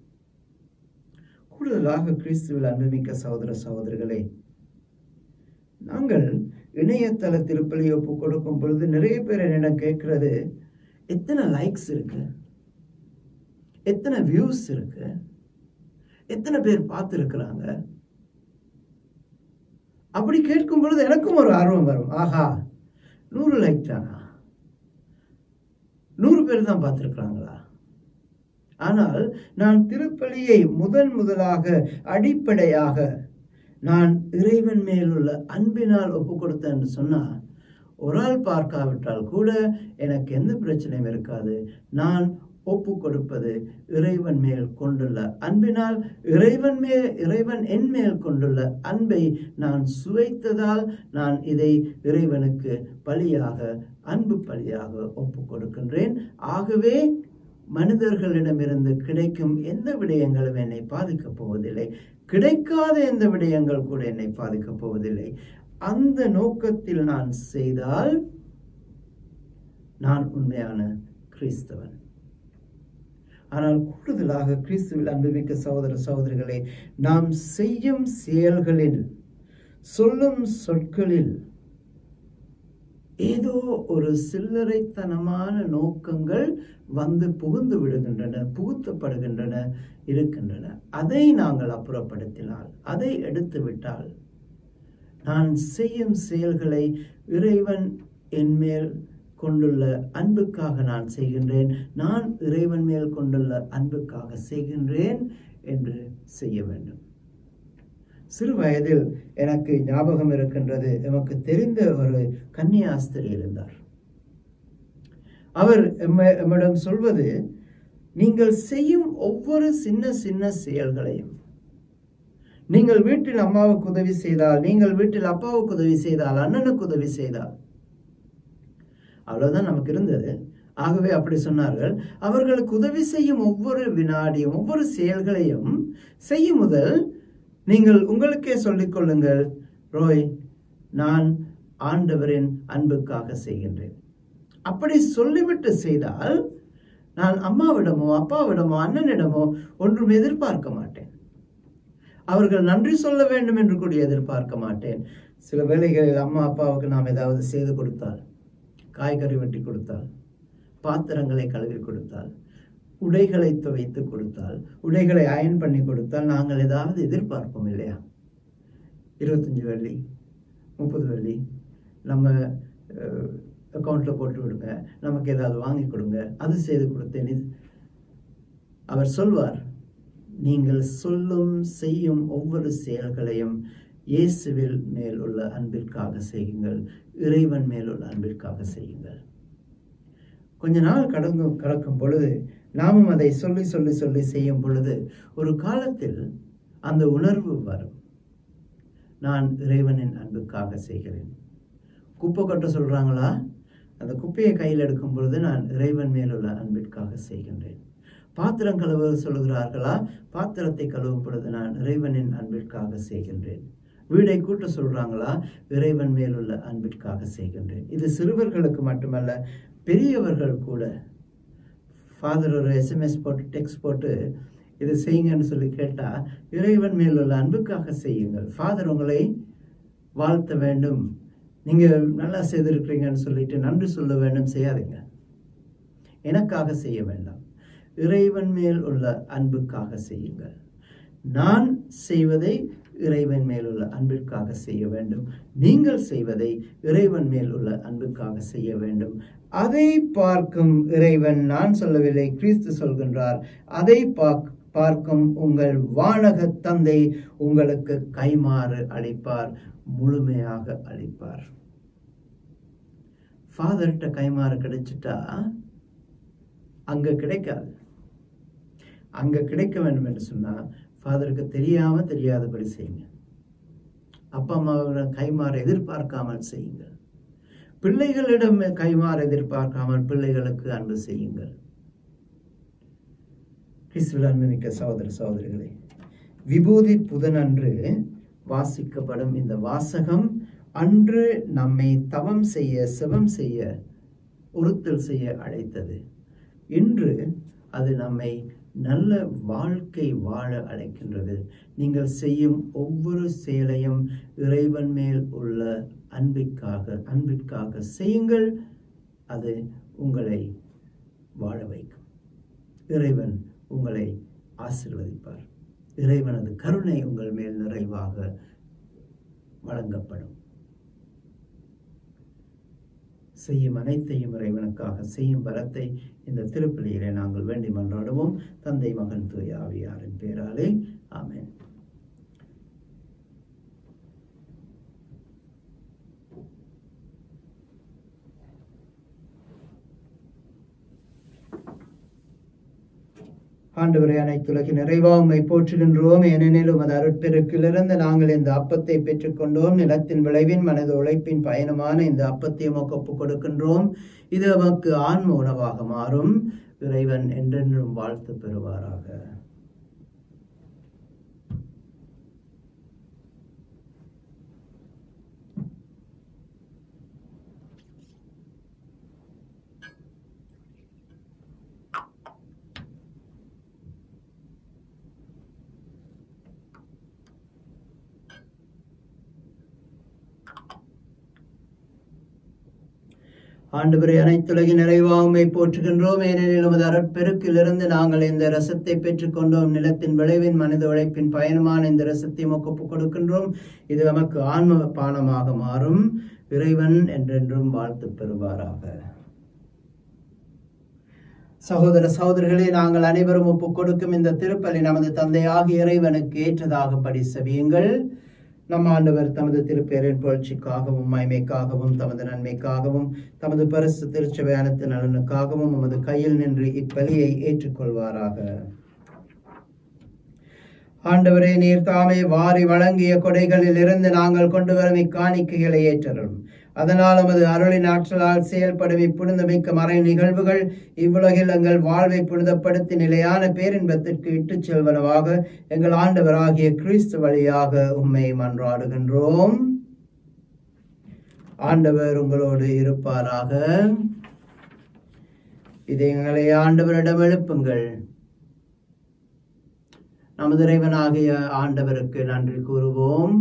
கூடுதலாக கிறிஸ்துவில் அன்புமிக்க சகோதர சகோதரிகளே நாங்கள் இணையதள திருப்பலி ஒப்பு கொடுக்கும் பொழுது நிறைய பேர் என்னிடம் கேட்கிறது எத்தனை லைக்ஸ் இருக்கு எத்தனை வியூஸ் இருக்கு எத்தனை பேர் பார்த்துருக்குறாங்க அப்படி கேட்கும் பொழுது எனக்கும் ஒரு ஆர்வம் வரும் ஆஹா நூறு லைக் தானா நூறு பேர் தான் பார்த்துருக்குறாங்களா ஆனால் நான் திருப்பலியை முதன் முதலாக அடிப்படையாக நான் இறைவன் மேலுள்ள அன்பினால் ஒப்பு கொடுத்தேன் என்று சொன்னா ஒரு ஆள் பார்க்காவிட்டால் கூட எனக்கு எந்த பிரச்சனையும் இருக்காது நான் ஒப்பு கொடுப்பது இறைவன் மேல் கொண்டுள்ள அன்பினால் இறைவன் மேல் இறைவன் என் மேல் கொண்டுள்ள அன்பை நான் சுவைத்ததால் நான் இதை இறைவனுக்கு பலியாக அன்பு பலியாக ஒப்பு கொடுக்கின்றேன் ஆகவே மனிதர்களிடமிருந்து கிடைக்கும் எந்த விடயங்களும் என்னை பாதிக்கப் போவதில்லை கிடைக்காத எந்த விடயங்கள் கூட என்னை பாதிக்கப் போவதில்லை அந்த நோக்கத்தில் நான் செய்தால் நான் உண்மையான கிறிஸ்தவன் ஆனால் கூடுதலாக கிறிஸ்துவில் அன்புமிக்க சகோதர சகோதரிகளே நாம் செய்யும் செயல்களில் சொல்லும் சொற்களில் ஏதோ ஒரு சில்லறைத்தனமான நோக்கங்கள் வந்து புகுந்து விடுகின்றன புகுத்தப்படுகின்றன இருக்கின்றன அதை நாங்கள் அப்புறப்படுத்தினால் அதை எடுத்து விட்டால் நான் செய்யும் செயல்களை இறைவன் என் மேல் கொண்டுள்ள அன்புக்காக நான் செய்கின்றேன் நான் இறைவன் மேல் கொண்டுள்ள அன்புக்காக செய்கின்றேன் என்று செய்ய வேண்டும் சிறு வயதில் எனக்கு ஞாபகம் இருக்கின்றது எமக்கு தெரிந்த ஒரு கன்னியாஸ்திரி இருந்தார் அவர் எம்ம- எம்மிடம் சொல்வது நீங்கள் செய்யும் ஒவ்வொரு சின்ன சின்ன செயல்களையும் நீங்கள் வீட்டில் அம்மாவுக்கு உதவி செய்தால் நீங்கள் வீட்டில் அப்பாவுக்கு உதவி செய்தால் அண்ணனுக்கு உதவி செய்தால் அவ்வளவுதான் நமக்கு இருந்தது ஆகவே அப்படி சொன்னார்கள் அவர்களுக்கு உதவி செய்யும் ஒவ்வொரு வினாடியும் ஒவ்வொரு செயல்களையும் செய்யும் முதல் நீங்கள் உங்களுக்கே சொல்லிக் கொள்ளுங்கள் ரோய் நான் ஆண்டவரின் அன்புக்காக செய்கின்றேன் அப்படி சொல்லிவிட்டு செய்தால் நான் அம்மாவிடமோ அப்பாவிடமோ அண்ணனிடமோ ஒன்றும் எதிர்பார்க்க மாட்டேன் அவர்கள் நன்றி சொல்ல வேண்டும் என்று கூட எதிர்பார்க்க மாட்டேன் சில வேளைகளில் அம்மா அப்பாவுக்கு நாம் ஏதாவது செய்து கொடுத்தால் காய்கறி வெட்டி கொடுத்தால் பாத்திரங்களை கழுவி கொடுத்தால் உடைகளை துவைத்து கொடுத்தால் உடைகளை அயன் பண்ணி கொடுத்தால் நாங்கள் ஏதாவது எதிர்பார்ப்போம் இல்லையா இருபத்தஞ்சு வெள்ளி முப்பது வெள்ளி நம்ம அக்கௌண்ட்டில் போட்டு விடுங்க நமக்கு ஏதாவது வாங்கி கொடுங்க அது செய்து கொடுத்தேன் இது அவர் சொல்வார் நீங்கள் சொல்லும் செய்யும் ஒவ்வொரு செயல்களையும் இயேசுவில் மேல் உள்ள அன்பிற்காக செய்யுங்கள் இறைவன் மேல் உள்ள அன்பிற்காக செய்யுங்கள் கொஞ்ச நாள் கடந்து கடக்கும் பொழுது நாமும் அதை சொல்லி சொல்லி சொல்லி செய்யும் பொழுது ஒரு காலத்தில் அந்த உணர்வு வரும் நான் இறைவனின் அன்புக்காக செய்கிறேன் குப்பை கொட்ட சொல்றாங்களா அந்த குப்பையை கையில் எடுக்கும் பொழுது நான் இறைவன் மேலுள்ள அன்பிற்காக செய்கின்றேன் பாத்திரம் கழுவ சொல்லுகிறார்களா பாத்திரத்தை கழுவும் பொழுது நான் இறைவனின் அன்பிற்காக செய்கின்றேன் வீடை கூட்ட சொல்றாங்களா இறைவன் மேலுள்ள அன்பிற்காக செய்கின்றேன் இது சிறுவர்களுக்கு மட்டுமல்ல பெரியவர்கள் கூட ஃபாதர் ஒரு எஸ்எம்எஸ் போட்டு டெக்ஸ்ட் போட்டு இது செய்யுங்கன்னு சொல்லி கேட்டா இறைவன் மேலுள்ள அன்புக்காக செய்யுங்கள் ஃபாதர் உங்களை வாழ்த்த வேண்டும் நீங்க நல்லா செய்திருக்கிறீங்கன்னு சொல்லிட்டு நன்றி சொல்ல வேண்டும் செய்யாதீங்க எனக்காக செய்ய வேண்டாம் இறைவன் மேல் உள்ள அன்புக்காக செய்யுங்கள் நான் செய்வதை இறைவன் மேல் உள்ள அன்பிற்காக செய்ய வேண்டும் நீங்கள் செய்வதை இறைவன் மேல் உள்ள அன்புக்காக செய்ய வேண்டும் அதை பார்க்கும் இறைவன் நான் சொல்லவில்லை கிறிஸ்து சொல்கின்றார் அதை பார்க்க பார்க்கும் உங்கள் வானக தந்தை உங்களுக்கு கைமாறு அளிப்பார் முழுமையாக அளிப்பார் ஃபாதர்கிட்ட கைமாறு கிடைச்சிட்டா அங்க கிடைக்காது அங்க கிடைக்க வேண்டும் என்று சொன்னா ஃபாதருக்கு தெரியாம தெரியாதபடி செய்யுங்க அப்பா அம்மாவிடம் கைமாற எதிர்பார்க்காமல் செய்யுங்கள் பிள்ளைகளிடம் கைமாற எதிர்பார்க்காமல் பிள்ளைகளுக்கு அன்பு செய்யுங்கள் கிறிஸ்துவில் அன்புமிக்க சகோதர சகோதரிகளே விபூதி புதனன்று வாசிக்கப்படும் இந்த வாசகம் அன்று நம்மை தவம் செய்ய சிவம் செய்ய உறுத்தல் செய்ய அழைத்தது இன்று அது நம்மை நல்ல வாழ்க்கை வாழ அழைக்கின்றது நீங்கள் செய்யும் ஒவ்வொரு செயலையும் இறைவன் மேல் உள்ள அன்பிற்காக அன்பிற்காக செய்யுங்கள் அது உங்களை வாழ வைக்கும் இறைவன் உங்களை ஆசிர்வதிப்பார் இறைவனது கருணை உங்கள் மேல் நிறைவாக வழங்கப்படும் செய்யும் அனைத்தையும் இறைவனுக்காக செய்யும் வரத்தை இந்த திருப்பலியிலே நாங்கள் வேண்டி மன்றாடுவோம் தந்தை மகன் தூய ஆவியாரின் பேராலே ஆமென் ஆண்டவரை அனைத்துலகின் நிறைவா உம்மை போற்றுகின்றோம் ஏனெனில் உமது அருட்பெருக்கிலிருந்து நாங்கள் இந்த அப்பத்தை பெற்றுக்கொண்டோம் நிலத்தின் விளைவின் மனது உழைப்பின் பயணமான இந்த அப்பத்தை உமக்கு ஒப்புக் கொடுக்கின்றோம் இது நமக்கு ஆன்ம உணவாக மாறும் இறைவன் என்றென்றும் வாழ்த்து பெறுவாராக ஆண்டவரை அனைத்துலகின் நிறைவாமை போற்றுகின்றோம் ஏனெனில் உமது அருட்பெருக்கிலிருந்து நாங்கள் இந்த ரசத்தை பெற்றுக்கொண்டோம் நிலத்தின் விளைவின் மனித உழைப்பின் பயணமான இந்த ரசத்தை ஒப்புக் கொடுக்கின்றோம் இது நமக்கு ஆன்ம பானமாக மாறும் இறைவன் என்றென்றும் வாழ்த்து பெறுவாராக சகோதர சகோதரிகளே நாங்கள் அனைவரும் ஒப்புக் கொடுக்கும் இந்த திருப்பலி நமது தந்தையாகிய இறைவனுக்கு ஏற்றதாகும்படி செவியுங்கள் நம் ஆண்டவர் தமது திருப்பேரின் புகழ்ச்சிக்காகவும் மகிமைக்காகவும் தமது நன்மைக்காகவும் தமது பரிசு திருச்சபையானத்து நலனுக்காகவும் உமது கையில் நின்று இப்பலியை ஏற்றுக்கொள்வாராக ஆண்டவரே நீர் தாமே வாரி வழங்கிய கொடைகளில் இருந்து நாங்கள் கொண்டு வரும் இக்காணிக்கைகளை ஏற்றரும் அதனால் உமது அருளின் ஆற்றலால் செயல்படும் இப்புனிதமிக்க மறை நிகழ்வுகள் இவ்வுலகில் எங்கள் வாழ்வை புனிதப்படுத்தி நிலையான பேரின்பத்திற்கு இட்டுச் செல்வனவாக எங்கள் ஆண்டவராகிய கிறிஸ்து வழியாக உம்மை மன்றாடுகின்றோம் ஆண்டவர் உங்களோடு இருப்பாராக இதை எங்களை ஆண்டவரிடம் எழுப்புங்கள் நமது இறைவனாகிய ஆண்டவருக்கு நன்றி கூறுவோம்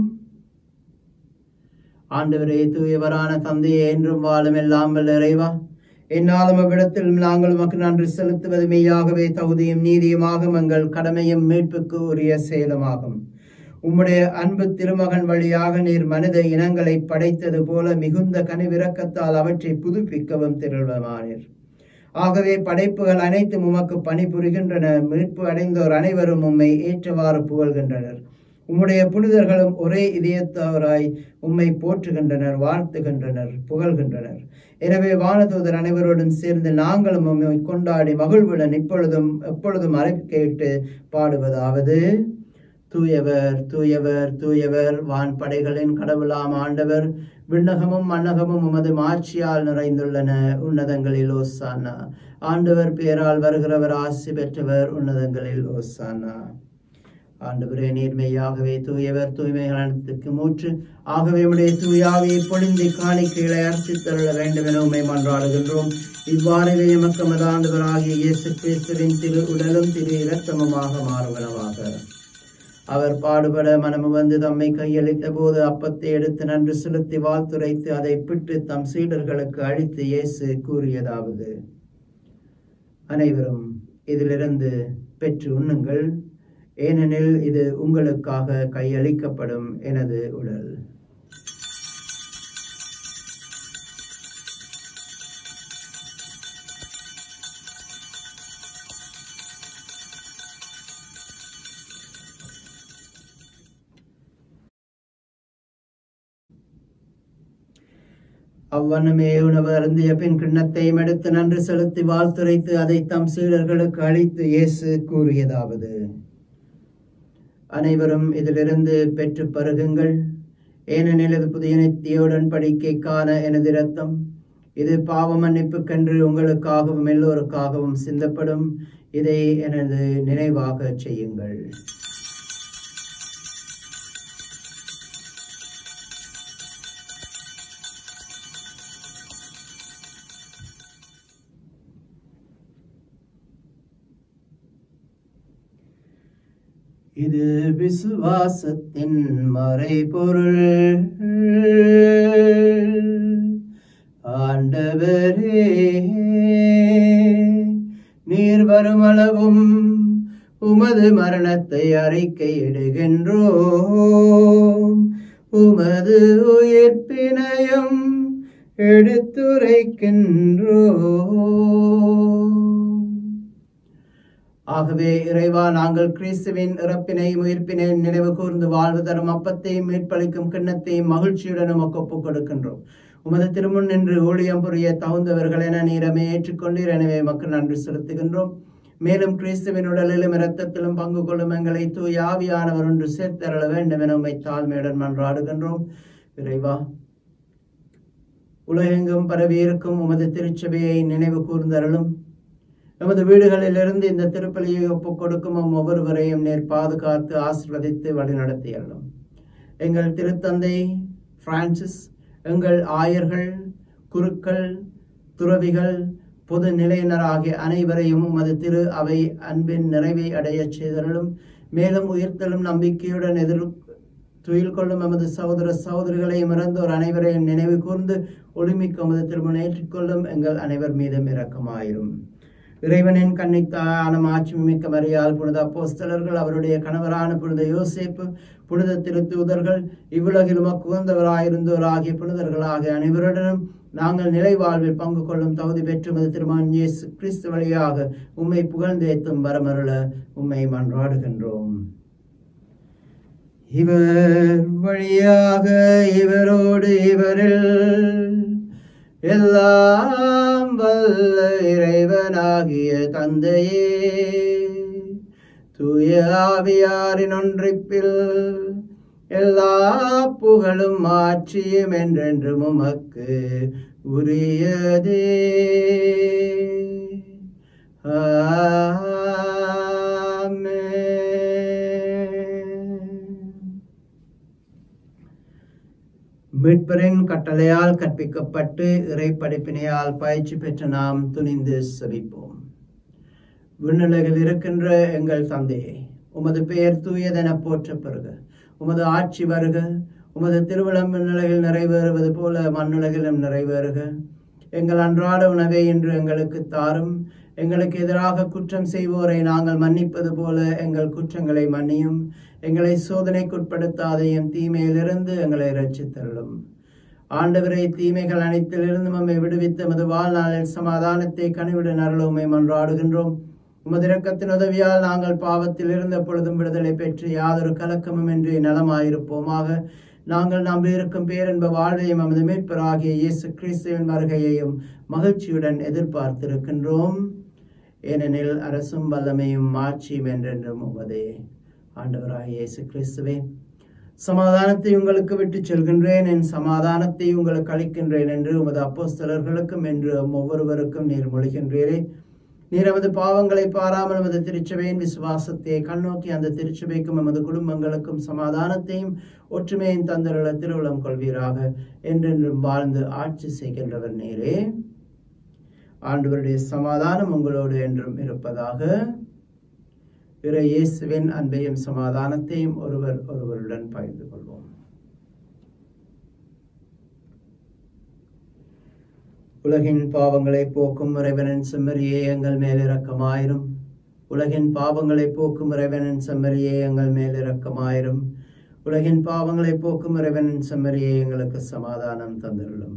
ஆண்டவரே தூயவரான தந்தையே என்றும் வாழும் எல்லாம் வல்ல இறைவா என்னாலும் அவ்விடத்தில் நாங்கள் உமக்கு நன்றி செலுத்துவது மெய்யாகவே தகுதியும் நீதியுமாகும் எங்கள் கடமையும் மீட்புக்கு உரிய செயலுமாகும் உம்முடைய அன்பு திருமகன் வழியாக நீர் மனித இனங்களை படைத்தது போல மிகுந்த கனிவிரக்கத்தால் அவற்றை புதுப்பிக்கவும் திரள்வமானீர் ஆகவே படைப்புகள் அனைத்தும் உமக்கு பணிபுரிகின்றன மீட்பு அடைந்தோர் அனைவரும் உம்மை ஏற்றவாறு புகழ்கின்றனர் உம்முடைய புனிதர்களும் ஒரே இதயத்தவராய் உம்மை போற்றுகின்றனர் வாழ்த்துகின்றனர் புகழ்கின்றனர் எனவே வானதூதர் அனைவரோடும் சேர்ந்து நாங்களும் உம்மை கொண்டாடி மகிழ்வுடன் இப்பொழுதும் எப்பொழுதும் அறிக்கையிட்டு பாடுவதாவது தூயவர் தூயவர் தூயவர் வான் படைகளின் கடவுளாம் ஆண்டவர் விண்ணகமும் மன்னகமும் உமது மாட்சியால் நிறைந்துள்ளன உன்னதங்களில் ஓசானா ஆண்டவர் பேரால் வருகிறவர் ஆசி பெற்றவர் உன்னதங்களில் ஓசானா ஆண்டவரே நீர்மையாகவே தூயவர் தூய்மைகள் அனைத்துக்கு மூற்று ஆகவே உடைய தூயாவியை பொழிந்து காணிக்கைகளை அர்ச்சித் தருள வேண்டும் என உண்மை மன்றாடுகின்றோம் இவ்வாறு எமக்கு மதாண்டவராகிய இயேசு கிறிஸ்துவின் திரு உடலும் திரு இரத்தமுமாக மாறுவனவாக அவர் பாடுபட மனமு வந்து தம்மை கையளித்த போது அப்பத்தை எடுத்து நன்று செலுத்தி வாழ்த்துரைத்து அதை பிட்டு தம் சீடர்களுக்கு அழித்து இயேசு கூறியதாவது அனைவரும் இதிலிருந்து பெற்று உண்ணுங்கள் ஏனெனில் இது உங்களுக்காக கையளிக்கப்படும் எனது உடல் அவ்வண்ணமே உணவு அருந்திய பின் கிண்ணத்தையும் எடுத்து நன்று செலுத்தி வாழ்த்துரைத்து அதை தம் சீடர்களுக்கு அளித்து இயேசு கூறியதாவது அனைவரும் இதிலிருந்து பெற்று பருகுங்கள் ஏனெனில் இது புதிய நித்திய உடன்படிக்கைக்கான எனது இரத்தம் இது பாவ மன்னிப்புக்கென்று உங்களுக்காகவும் எல்லோருக்காகவும் சிந்தப்படும் இதை எனது நினைவாக செய்யுங்கள் இது விசுவாசத்தின் மறைபொருள் ஆண்டவரே நீர் வருமளவும் உமது மரணத்தை அறிக்கையிடுகின்றோம் உமது உயிர்ப்பினையும் எடுத்துரைக்கின்றோம் ஆகவே இறைவா நாங்கள் கிறிஸ்துவின் இறப்பினையும் உயிர்ப்பினையும் நினைவு கூர்ந்து வாழ்வு தரும் அப்பத்தையும் மீட்பளிக்கும் கிண்ணத்தையும் மகிழ்ச்சியுடன் உமக்கு ஒப்புக் கொடுக்கின்றோம் உமது திருமுன் நின்று ஊழியம் புரிய தகுந்தவர்கள் என நீரமே ஏற்றுக்கொண்டீர் எனவே மக்கள் நன்றி செலுத்துகின்றோம் மேலும் கிறிஸ்துவின் உடலிலும் இரத்தத்திலும் பங்கு கொள்ளும் எங்களை தூய் ஆவியானவர் ஒன்று சேர்த்தரள வேண்டும் என உம்மை தாழ்மையுடன் மன்றாடுகின்றோம் இறைவா உலகெங்கும் பரவியிருக்கும் உமது திருச்சபையை நினைவு கூர்ந்தருளும் எமது வீடுகளிலிருந்து இந்த திருப்பலியை ஒப்புக் கொடுக்கும் உம் ஒவ்வொருவரையும் நேர் பாதுகாத்து ஆசிர்வதித்து வழிநடத்தி அருளும் எங்கள் திருத்தந்தை பிரான்சிஸ் எங்கள் ஆயர்கள் குருக்கள் துறவிகள் பொது நிலையினர் ஆகிய அனைவரையும் உமது திரு அவை அன்பின் நிறைவை அடையச் செய்தருளும் மேலும் உயிர்த்தலும் நம்பிக்கையுடன் எதிர் துயில் கொள்ளும் எமது சகோதர சகோதரிகளையும் இறந்தோர் அனைவரையும் நினைவு கூர்ந்து ஒளிமிக்க உமது திருமணம் ஏற்றுக்கொள்ளும் எங்கள் அனைவர் மீதும் இரக்கமாயிரும் இறைவனின் கன்னித்தான மாட்சி மிக்க மரியால் புனித அப்போஸ்தலர்கள் அவருடைய கணவரான புனித யோசேப்பு புனித திருத்தூதர்கள் இவ்வுலகில் உமக்கு உகந்தவராயிருந்தோர் ஆகிய புனிதர்கள் ஆகிய அனைவருடனும் நாங்கள் நிலை வாழ்வில் பங்கு கொள்ளும் தகுதி பெற்று மது திருமணம் இயேசு கிறிஸ்து வழியாக உம்மை புகழ்ந்தேத்தும் வரமருள உம்மை மன்றாடுகின்றோம் இவர் வழியாக இவரோடு இவரில் எல்லாம் வல்ல இறைவனாகிய தந்தையே தூய ஆவியாரின் ஒன்றிப்பில் எல்லா புகழும் ஆட்சியும் என்றென்றும் உமக்கு உரியதே ஆமென். மீட்பரின் கட்டளையால் கற்பிக்கப்பட்டு இறை படிப்பினையால் பயிற்சி பெற்ற நாம் துணிந்து செவிப்போம் விண்ணுலகில் இருக்கின்ற எங்கள் தந்தையே உமது பெயர் தூயதென போற்ற பெறுக உமது ஆட்சி வருக உமது திருவிழம் விண்ணுலகில் நிறைவேறுவது போல மண்ணுலகிலும் நிறைவேறுக எங்கள் அன்றாட உணவை இன்று எங்களுக்கு தாரும் எங்களுக்கு எதிராக குற்றம் செய்வோரை நாங்கள் மன்னிப்பது போல எங்கள் குற்றங்களை மன்னியும் எங்களை சோதனைக்குட்படுத்தாதையும் தீமையிலிருந்து எங்களை ரட்சித்தருளும் ஆண்டவரை தீமைகள் அனைத்திலிருந்து நம்மை விடுவித்து மது வாழ்நாளில் சமாதானத்தை கனிவிட நரலுமை மன்றாடுகின்றோம் உமது இரக்கத்தின் உதவியால் நாங்கள் பாவத்தில் இருந்த பொழுதும் விடுதலை பெற்று யாதொரு கலக்கமும் இன்றி நலமாயிருப்போமாக நாங்கள் நம்பியிருக்கும் பேரன்ப வாழ்வையும் நமது மீட்பராகிய இயேசு கிறிஸ்துவின் வருகையையும் மகிழ்ச்சியுடன் எதிர்பார்த்திருக்கின்றோம் ஏனெனில் அரசும் வல்லமையும் மாட்சியும் என்றென்றும் உமதே ஆண்டவராகிய இயேசு கிறிஸ்துவே சமாதானத்தை உங்களுக்கு விட்டு செல்கின்றேன் என் சமாதானத்தை உங்களுக்கு அளிக்கின்றேன் என்று உமது அப்போஸ்தலர்களுக்கும் என்று ஒவ்வொருவருக்கும் நீர் மொழிகின்றீரே நீர் நமது பாவங்களை பாராமல் நமது திருச்சபையின் விசுவாசத்தை கண்ணோக்கி அந்த திருச்சபைக்கும் நமது குடும்பங்களுக்கும் சமாதானத்தையும் ஒற்றுமையும் தந்தருள திருவுளம் கொள்வீராக என்றென்றும் வாழ்ந்து ஆட்சி செய்கின்றவர் நீரே ஆண்டவருடைய சமாதானம் உங்களோடு என்றும் இருப்பதாக பிற இயேசுவின் அன்பையும் சமாதானத்தையும் ஒருவர் ஒருவருடன் பகிர்ந்து கொள்வோம் உலகின் பாவங்களை போக்கும் இறைவனின் செம்மறியே எங்கள் மேல் இரக்கமாயிரும் உலகின் பாவங்களை போக்கும் இறைவனின் செம்மறியே எங்கள் மேல் இரக்கமாயிரும் உலகின் பாவங்களை போக்கும் இறைவனின் செம்மறியே எங்களுக்கு சமாதானம் தந்திருளும்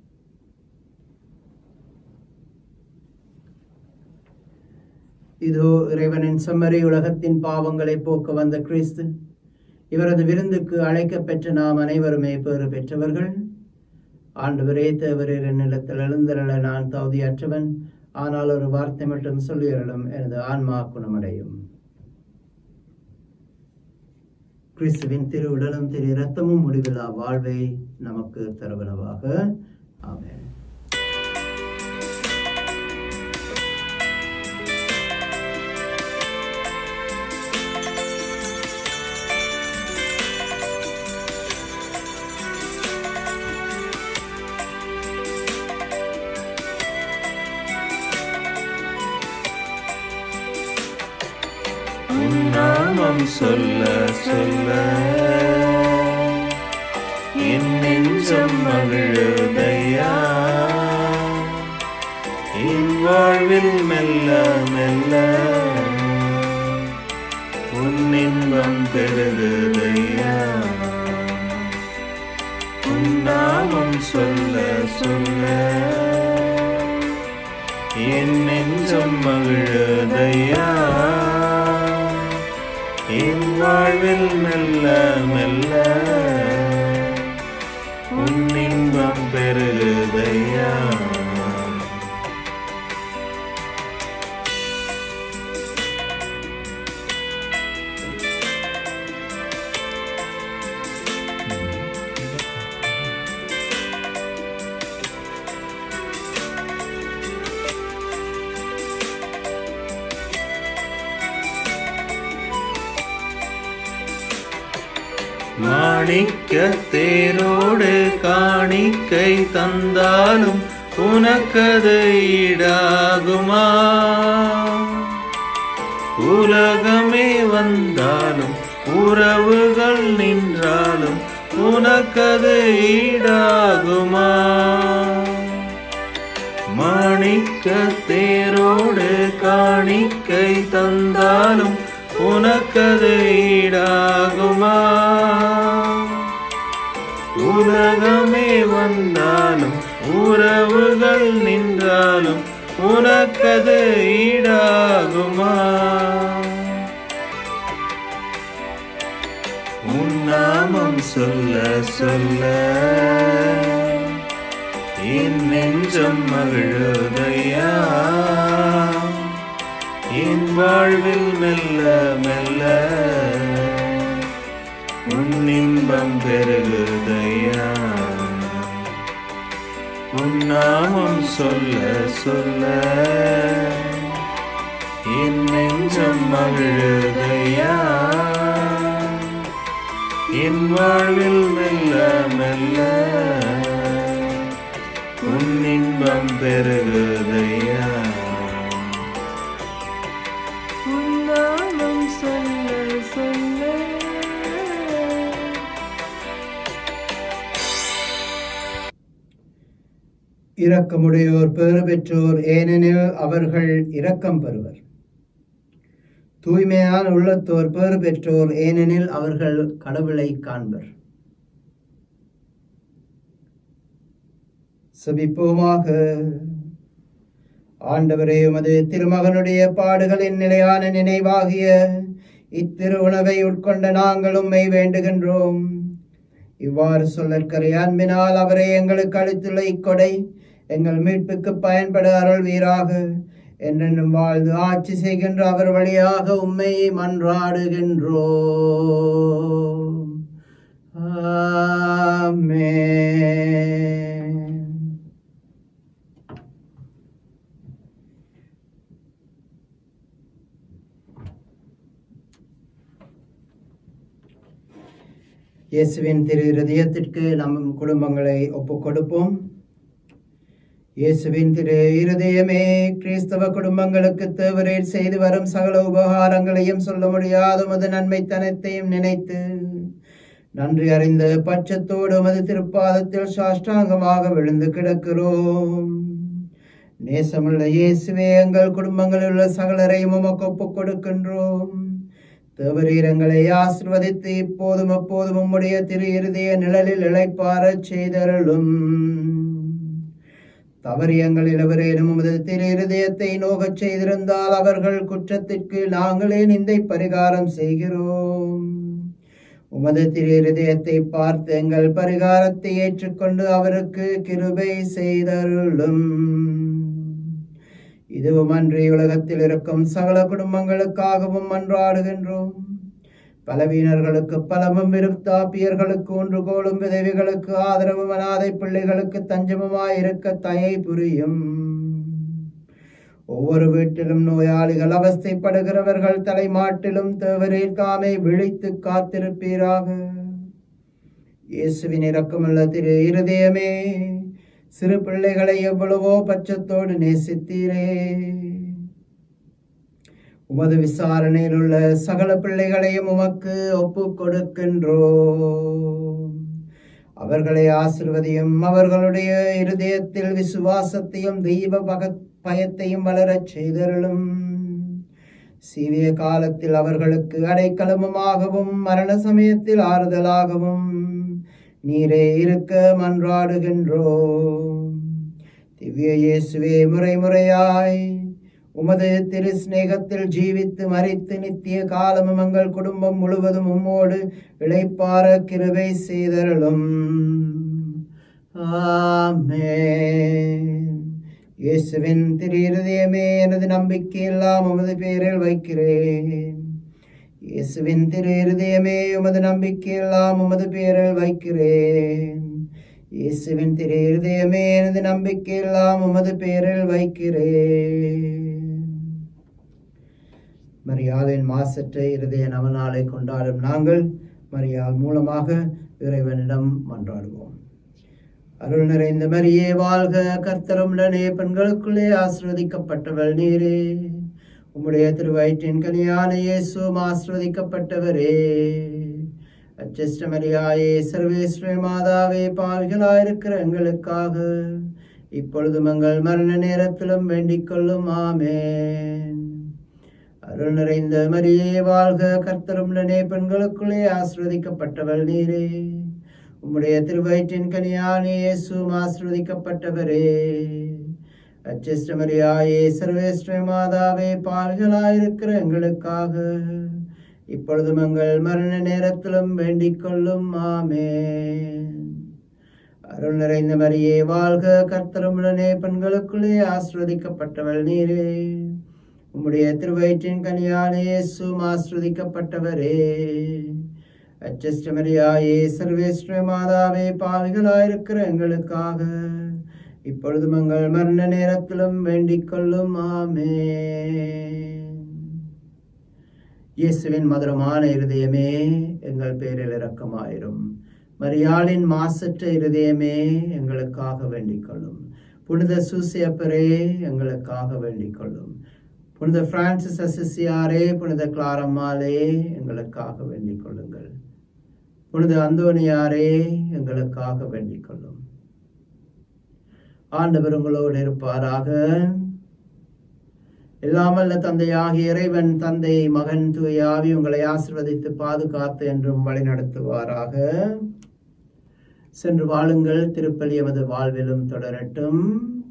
இதோ இறைவனின் செம்மறி உலகத்தின் பாவங்களை போக்க வந்த கிறிஸ்து இவரது விருந்துக்கு அழைக்கப் பெற்ற நாம் அனைவருமே பேறு பெற்றவர்கள் ஆண்டவரே தேவரீர் என்னிடத்தில் எழுந்தருள நான் தகுதியற்றவன் ஆனால் ஒரு வார்த்தை மட்டும் சொல்லியருளும் எனது ஆன்மா குணமடையும் கிறிஸ்துவின் திரு உடலும் திரு இரத்தமும் முடிவில்லா வாழ்வை நமக்கு தருவனவாக ஆமென் உன் நாமம் சொல்ல சொல்ல என் நெஞ்சம் மகிழுதையா என் வாழ்வில் மெல்ல மெல்ல உன் இன்பம் பெருகுதையா உன் நாமம் சொல்ல சொல்ல என் நெஞ்சம் மகிழுதையா என் வாழ்வில் மெல்ல மெல்ல உன் இன்பம் பெருகுதையா மாணிக்க தேரோடு காணிக்கை தந்தாலும் உனக்கது ஈடாகுமா உலகமே வந்தாலும் உறவுகள் நின்றாலும் உனக்கது ஈடாகுமா மாணிக்க தேரோடு காணிக்கை தந்தாலும் உனக்கது ஈடாகுமா உலகமே வந்தாலும் உறவுகள் நின்றாலும் உனக்கது ஈடாகுமா உன் நாமம் சொல்ல சொல்ல என் நெஞ்சம் மகிழுதையா என் வாழ்வில் மெல்ல மெல்ல உன் இன்பம் பெருகுதையா உன் நாமம் சொல்ல சொல்ல என் நெஞ்சம் மகிழுதையா என் வாழ்வில் மெல்ல மெல்ல உன் இன்பம் பெருகுதையா உன் நாமம் சொல்ல சொல்ல இரக்கமுடையோர் பேறு பெற்றோர் ஏனெனில் அவர்கள் இரக்கம் பெறுவர் தூய்மையான உள்ளத்தோர் பேறு பெற்றோர் ஏனெனில் அவர்கள் கடவுளை காண்பர் செபிப்போமாக ஆண்டவரே உமது திருமகனுடைய பாடுகளின் நிலையான நினைவாகிய இத்திரு உணவை உட்கொண்ட நாங்கள் உம்மை வேண்டுகின்றோம் இவ்வாறு சொல்லற்கரை அன்பினால் அவரை எங்களுக்கு அளித்துள்ள இக்கொடை எங்கள் மீட்புக்கு பயன்பட அருள்வீராக என்றென்றும் வாழ்ந்து ஆட்சி செய்கின்ற அவர் வழியாக உம்மை மன்றாடுகின்றோம் ஆமென் இயேசுவின் திரு இருதயத்திற்கு நம் குடும்பங்களை ஒப்புக் கொடுப்போம் இயேசுவின் திரு இருதயமே கிறிஸ்தவ குடும்பங்களுக்கு தேவரீர் செய்து வரும் சகல உபகாரங்களையும் சொல்ல முடியாத உமது நன்மைத்தனத்தையும் நினைத்து நன்றி அறிந்த பட்சத்தோடு உமது திருப்பாதத்தில் சாஷ்டாங்கமாக விழுந்து கிடக்கிறோம் நேசமுள்ள இயேசுவே எங்கள் குடும்பங்களில் உள்ள சகலரையும் உமக்கு ஒப்புக் கொடுக்கின்றோம் தேவரீரங்களை ஆசிர்வதித்து இப்போதும் அப்போதும் உம்முடைய திரு இருதய நிழலில் இளைப்பாரச் செய்தருளும் தவறியங்களில் எவரேனும் உமது திரு இருதயத்தை நோகச் செய்திருந்தால் அவர்கள் குற்றத்திற்கு நாங்களே நிந்தை பரிகாரம் செய்கிறோம் உமது திரு இருதயத்தை பார்த்து எங்கள் பரிகாரத்தை ஏற்றுக்கொண்டு அவருக்கு கிருபை செய்தருளும் இதுவும் அன்றி உலகத்தில் இருக்கும் சகல குடும்பங்களுக்காகவும் மன்றாடுகின்றோம் பலவீனர்களுக்கு பலமும் விருத்தாப்பியர்களுக்கு ஒன்றுகோலும் விதவிகளுக்கு ஆதரவும் அனாதை பிள்ளைகளுக்கு தஞ்சமுமாய் இருக்க தயை புரியும் ஒவ்வொரு வீட்டிலும் நோயாளிகள் அவஸ்தைப்படுகிறவர்கள் தலைமாட்டிலும் தேவரீர் தாமே விழித்து காத்திருப்பீராக இயேசுவின் இரக்கமுள்ள திரு இருதயமே சிறு பிள்ளைகளை எவ்வளவோ பட்சத்தோடு நேசித்தீரே உமது விசாரணையில் உள்ள சகல பிள்ளைகளையும் உமக்கு ஒப்பு கொடுக்கின்றோம் அவர்களை ஆசிர்வதியும் அவர்களுடைய இருதயத்தில் விசுவாசத்தையும் தெய்வ பக பயத்தையும் வளரச் செய்தருளும் சீவிய காலத்தில் அவர்களுக்கு அடைக்கலமுமாகவும் மரண சமயத்தில் ஆறுதலாகவும் நீரே இருக்க மன்றாடுகின்றோம் திவ்ய இயேசுவே முறை முறையாய் உமது திரு சிநேகத்தில் ஜீவித்து மறித்து நித்திய காலமும் எங்கள் குடும்பம் முழுவதும் உம்மோடு இளைப்பார கிருபை செய்தருளும் ஆமென் இயேசுவின் திரு இருதயமே எனது நம்பிக்கை எல்லாம் உமது பேரில் வைக்கிறேன் இயேசுவின் திரு இருதயமே உமது நம்பிக்கை எல்லாம் உமது பேரில் வைக்கிறேன் இயேசுவின் திரு இருதயமே எனது நம்பிக்கை எல்லாம் உமது பேரில் வைக்கிறேன் மரியாதையின் மாசற்ற இருதய நவநாளை கொண்டாடும் நாங்கள் மரியாள் மூலமாக இறைவனிடம் மன்றாடுவோம் அருள் நிறைந்த மரியே வாழ்க கர்த்தருடனே பெண்களுக்குள்ளே ஆசிர்வதிக்கப்பட்டவள் நீரே உம்முடைய திருவயிற்றின் கனியான இயேசுவும் ஆசிர்வதிக்கப்பட்டவரே அச்சஸ்ட மரியாயே சர்வேஸ்வர மாதாவே பாவிகளாயிருக்கிற எங்களுக்காக இப்பொழுதும் எங்கள் மரண நேரத்திலும் வேண்டிக் கொள்ளும் ஆமேன் அருள் நிறைந்த மரியே வாழ்க கர்த்தருடனே பெண்களுக்குள்ளே ஆசிர்வதிக்கப்பட்டவள் நீரே உம்முடைய திருவயிற்றின் கனியான இயேசுவும் ஆசிர்வதிக்கப்பட்டவரே அச்சஸ்ட மரியாயே சர்வேஸ்வர மாதாவே பால்களாயிருக்கிற எங்களுக்காக இப்பொழுதும் எங்கள் மரண நேரத்திலும் வேண்டிக் கொள்ளும் ஆமேன் அருள் நிறைந்த மரியே வாழ்க கர்த்தருடனே பெண்களுக்குள்ளே ஆசிர்வதிக்கப்பட்டவள் நீரே உம்முடைய திருவயிற்றின் கனியான இயேசுவும் ஆசிர்வதிக்கப்பட்டவரே அச்சஸ்டமரியாயே சர்வேஸ்வர மாதாவே பாவிகளாயிருக்கிற எங்களுக்காக இப்பொழுதும் எங்கள் மரண நேரத்திலும் வேண்டிக் கொள்ளும் ஆமேன் இயேசுவின் மதுரமான இருதயமே எங்கள் பேரில் இரக்கமாயிரும் மரியாளின் மாசற்ற இருதயமே எங்களுக்காக வேண்டிக் கொள்ளும் புனித சூசியப்பரே எங்களுக்காக வேண்டிக் கொள்ளும் புனித பிரான்சிஸ் அசிசியாரே புனித கிளாரம்மாளே எங்களுக்காக வேண்டிக் கொள்ளுங்கள் புனித அந்தோனியாரே எங்களுக்காக வேண்டிக் கொள்ளும் ஆண்டவர் உங்களோடு இருப்பாராக எல்லாமல்ல தந்தையாகிய இறைவன் தந்தை மகன் தூய ஆவி உங்களை ஆசிர்வதித்து பாதுகாத்து என்றும் வழிநடத்துவாராக சென்று வாழுங்கள் திருப்பலி எமது வாழ்விலும் தொடரட்டும்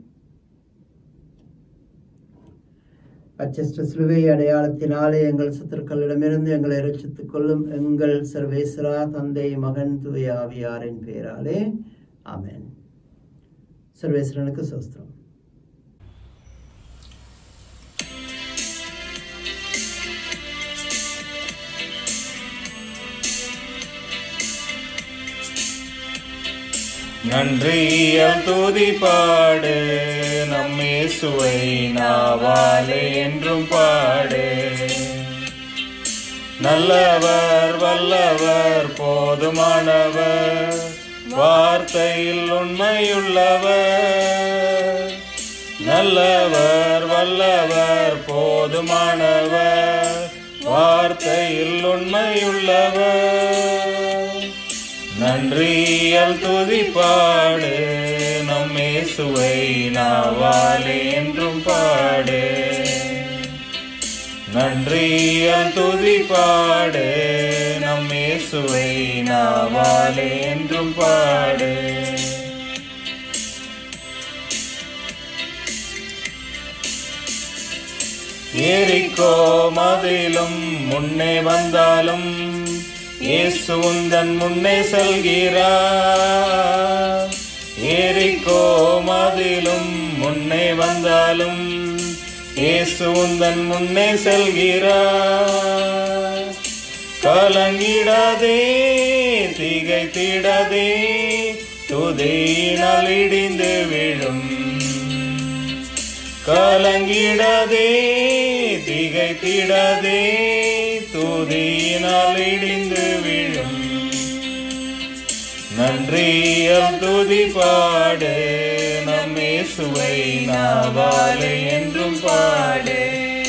அச்சஸ்ட சிலுவை அடையாளத்தினாலே எங்கள் சத்துருக்களிடமிருந்து எங்களை ரட்சித்துக் கொள்ளும் எங்கள் சர்வேஸ்வரா தந்தை மகன் தூய ஆவியாரின் பெயராலே ஆமென் சர்வேஸ்வரனுக்கு சோஸ்திரம் நன்றியால் துதி பாடு நம்மே சுவை நாவாலே என்றும் பாடு நல்லவர் வல்லவர் போதுமானவர் வார்த்தையில் உண்மையுள்ளவர் நல்லவர் வல்லவர் போதுமானவர் வார்த்தையில் உண்மையுள்ளவர் நன்றியால் துதி பாடு நம்மே சுவை நாவாலே என்றும் பாடு நன்றியால் துதி பாடு நம்மே சுவை நாவாலே என்றும் பாடு ஏரிக்கோ மதிலும் முன்னே வந்தாலும் இயேசு உந்தன் முன்னே செல்கிறார் ஏரிக்கோ மதிலும் முன்னே வந்தாலும் இயேசு உந்தன் முன்னே செல்கிறார் கலங்கிடாதே திகைத்திடாதே துதியினால் இடிந்து விழும் கலங்கிடாதே திகைத்திடாதே துதியினால் இடிந்து விழும் நன்றியால் துதி பாடு நம்மே சுவை நாவாலே என்றும் பாடு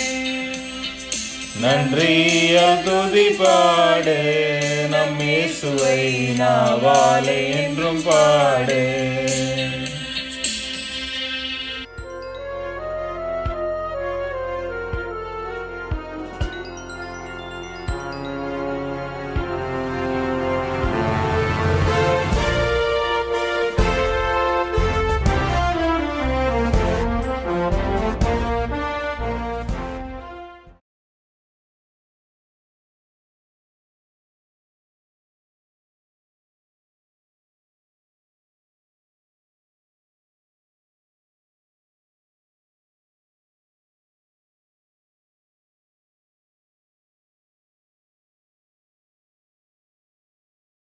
நன்றியால் துதி பாடு நம்மே சுவை நாவாலே என்றும் பாடு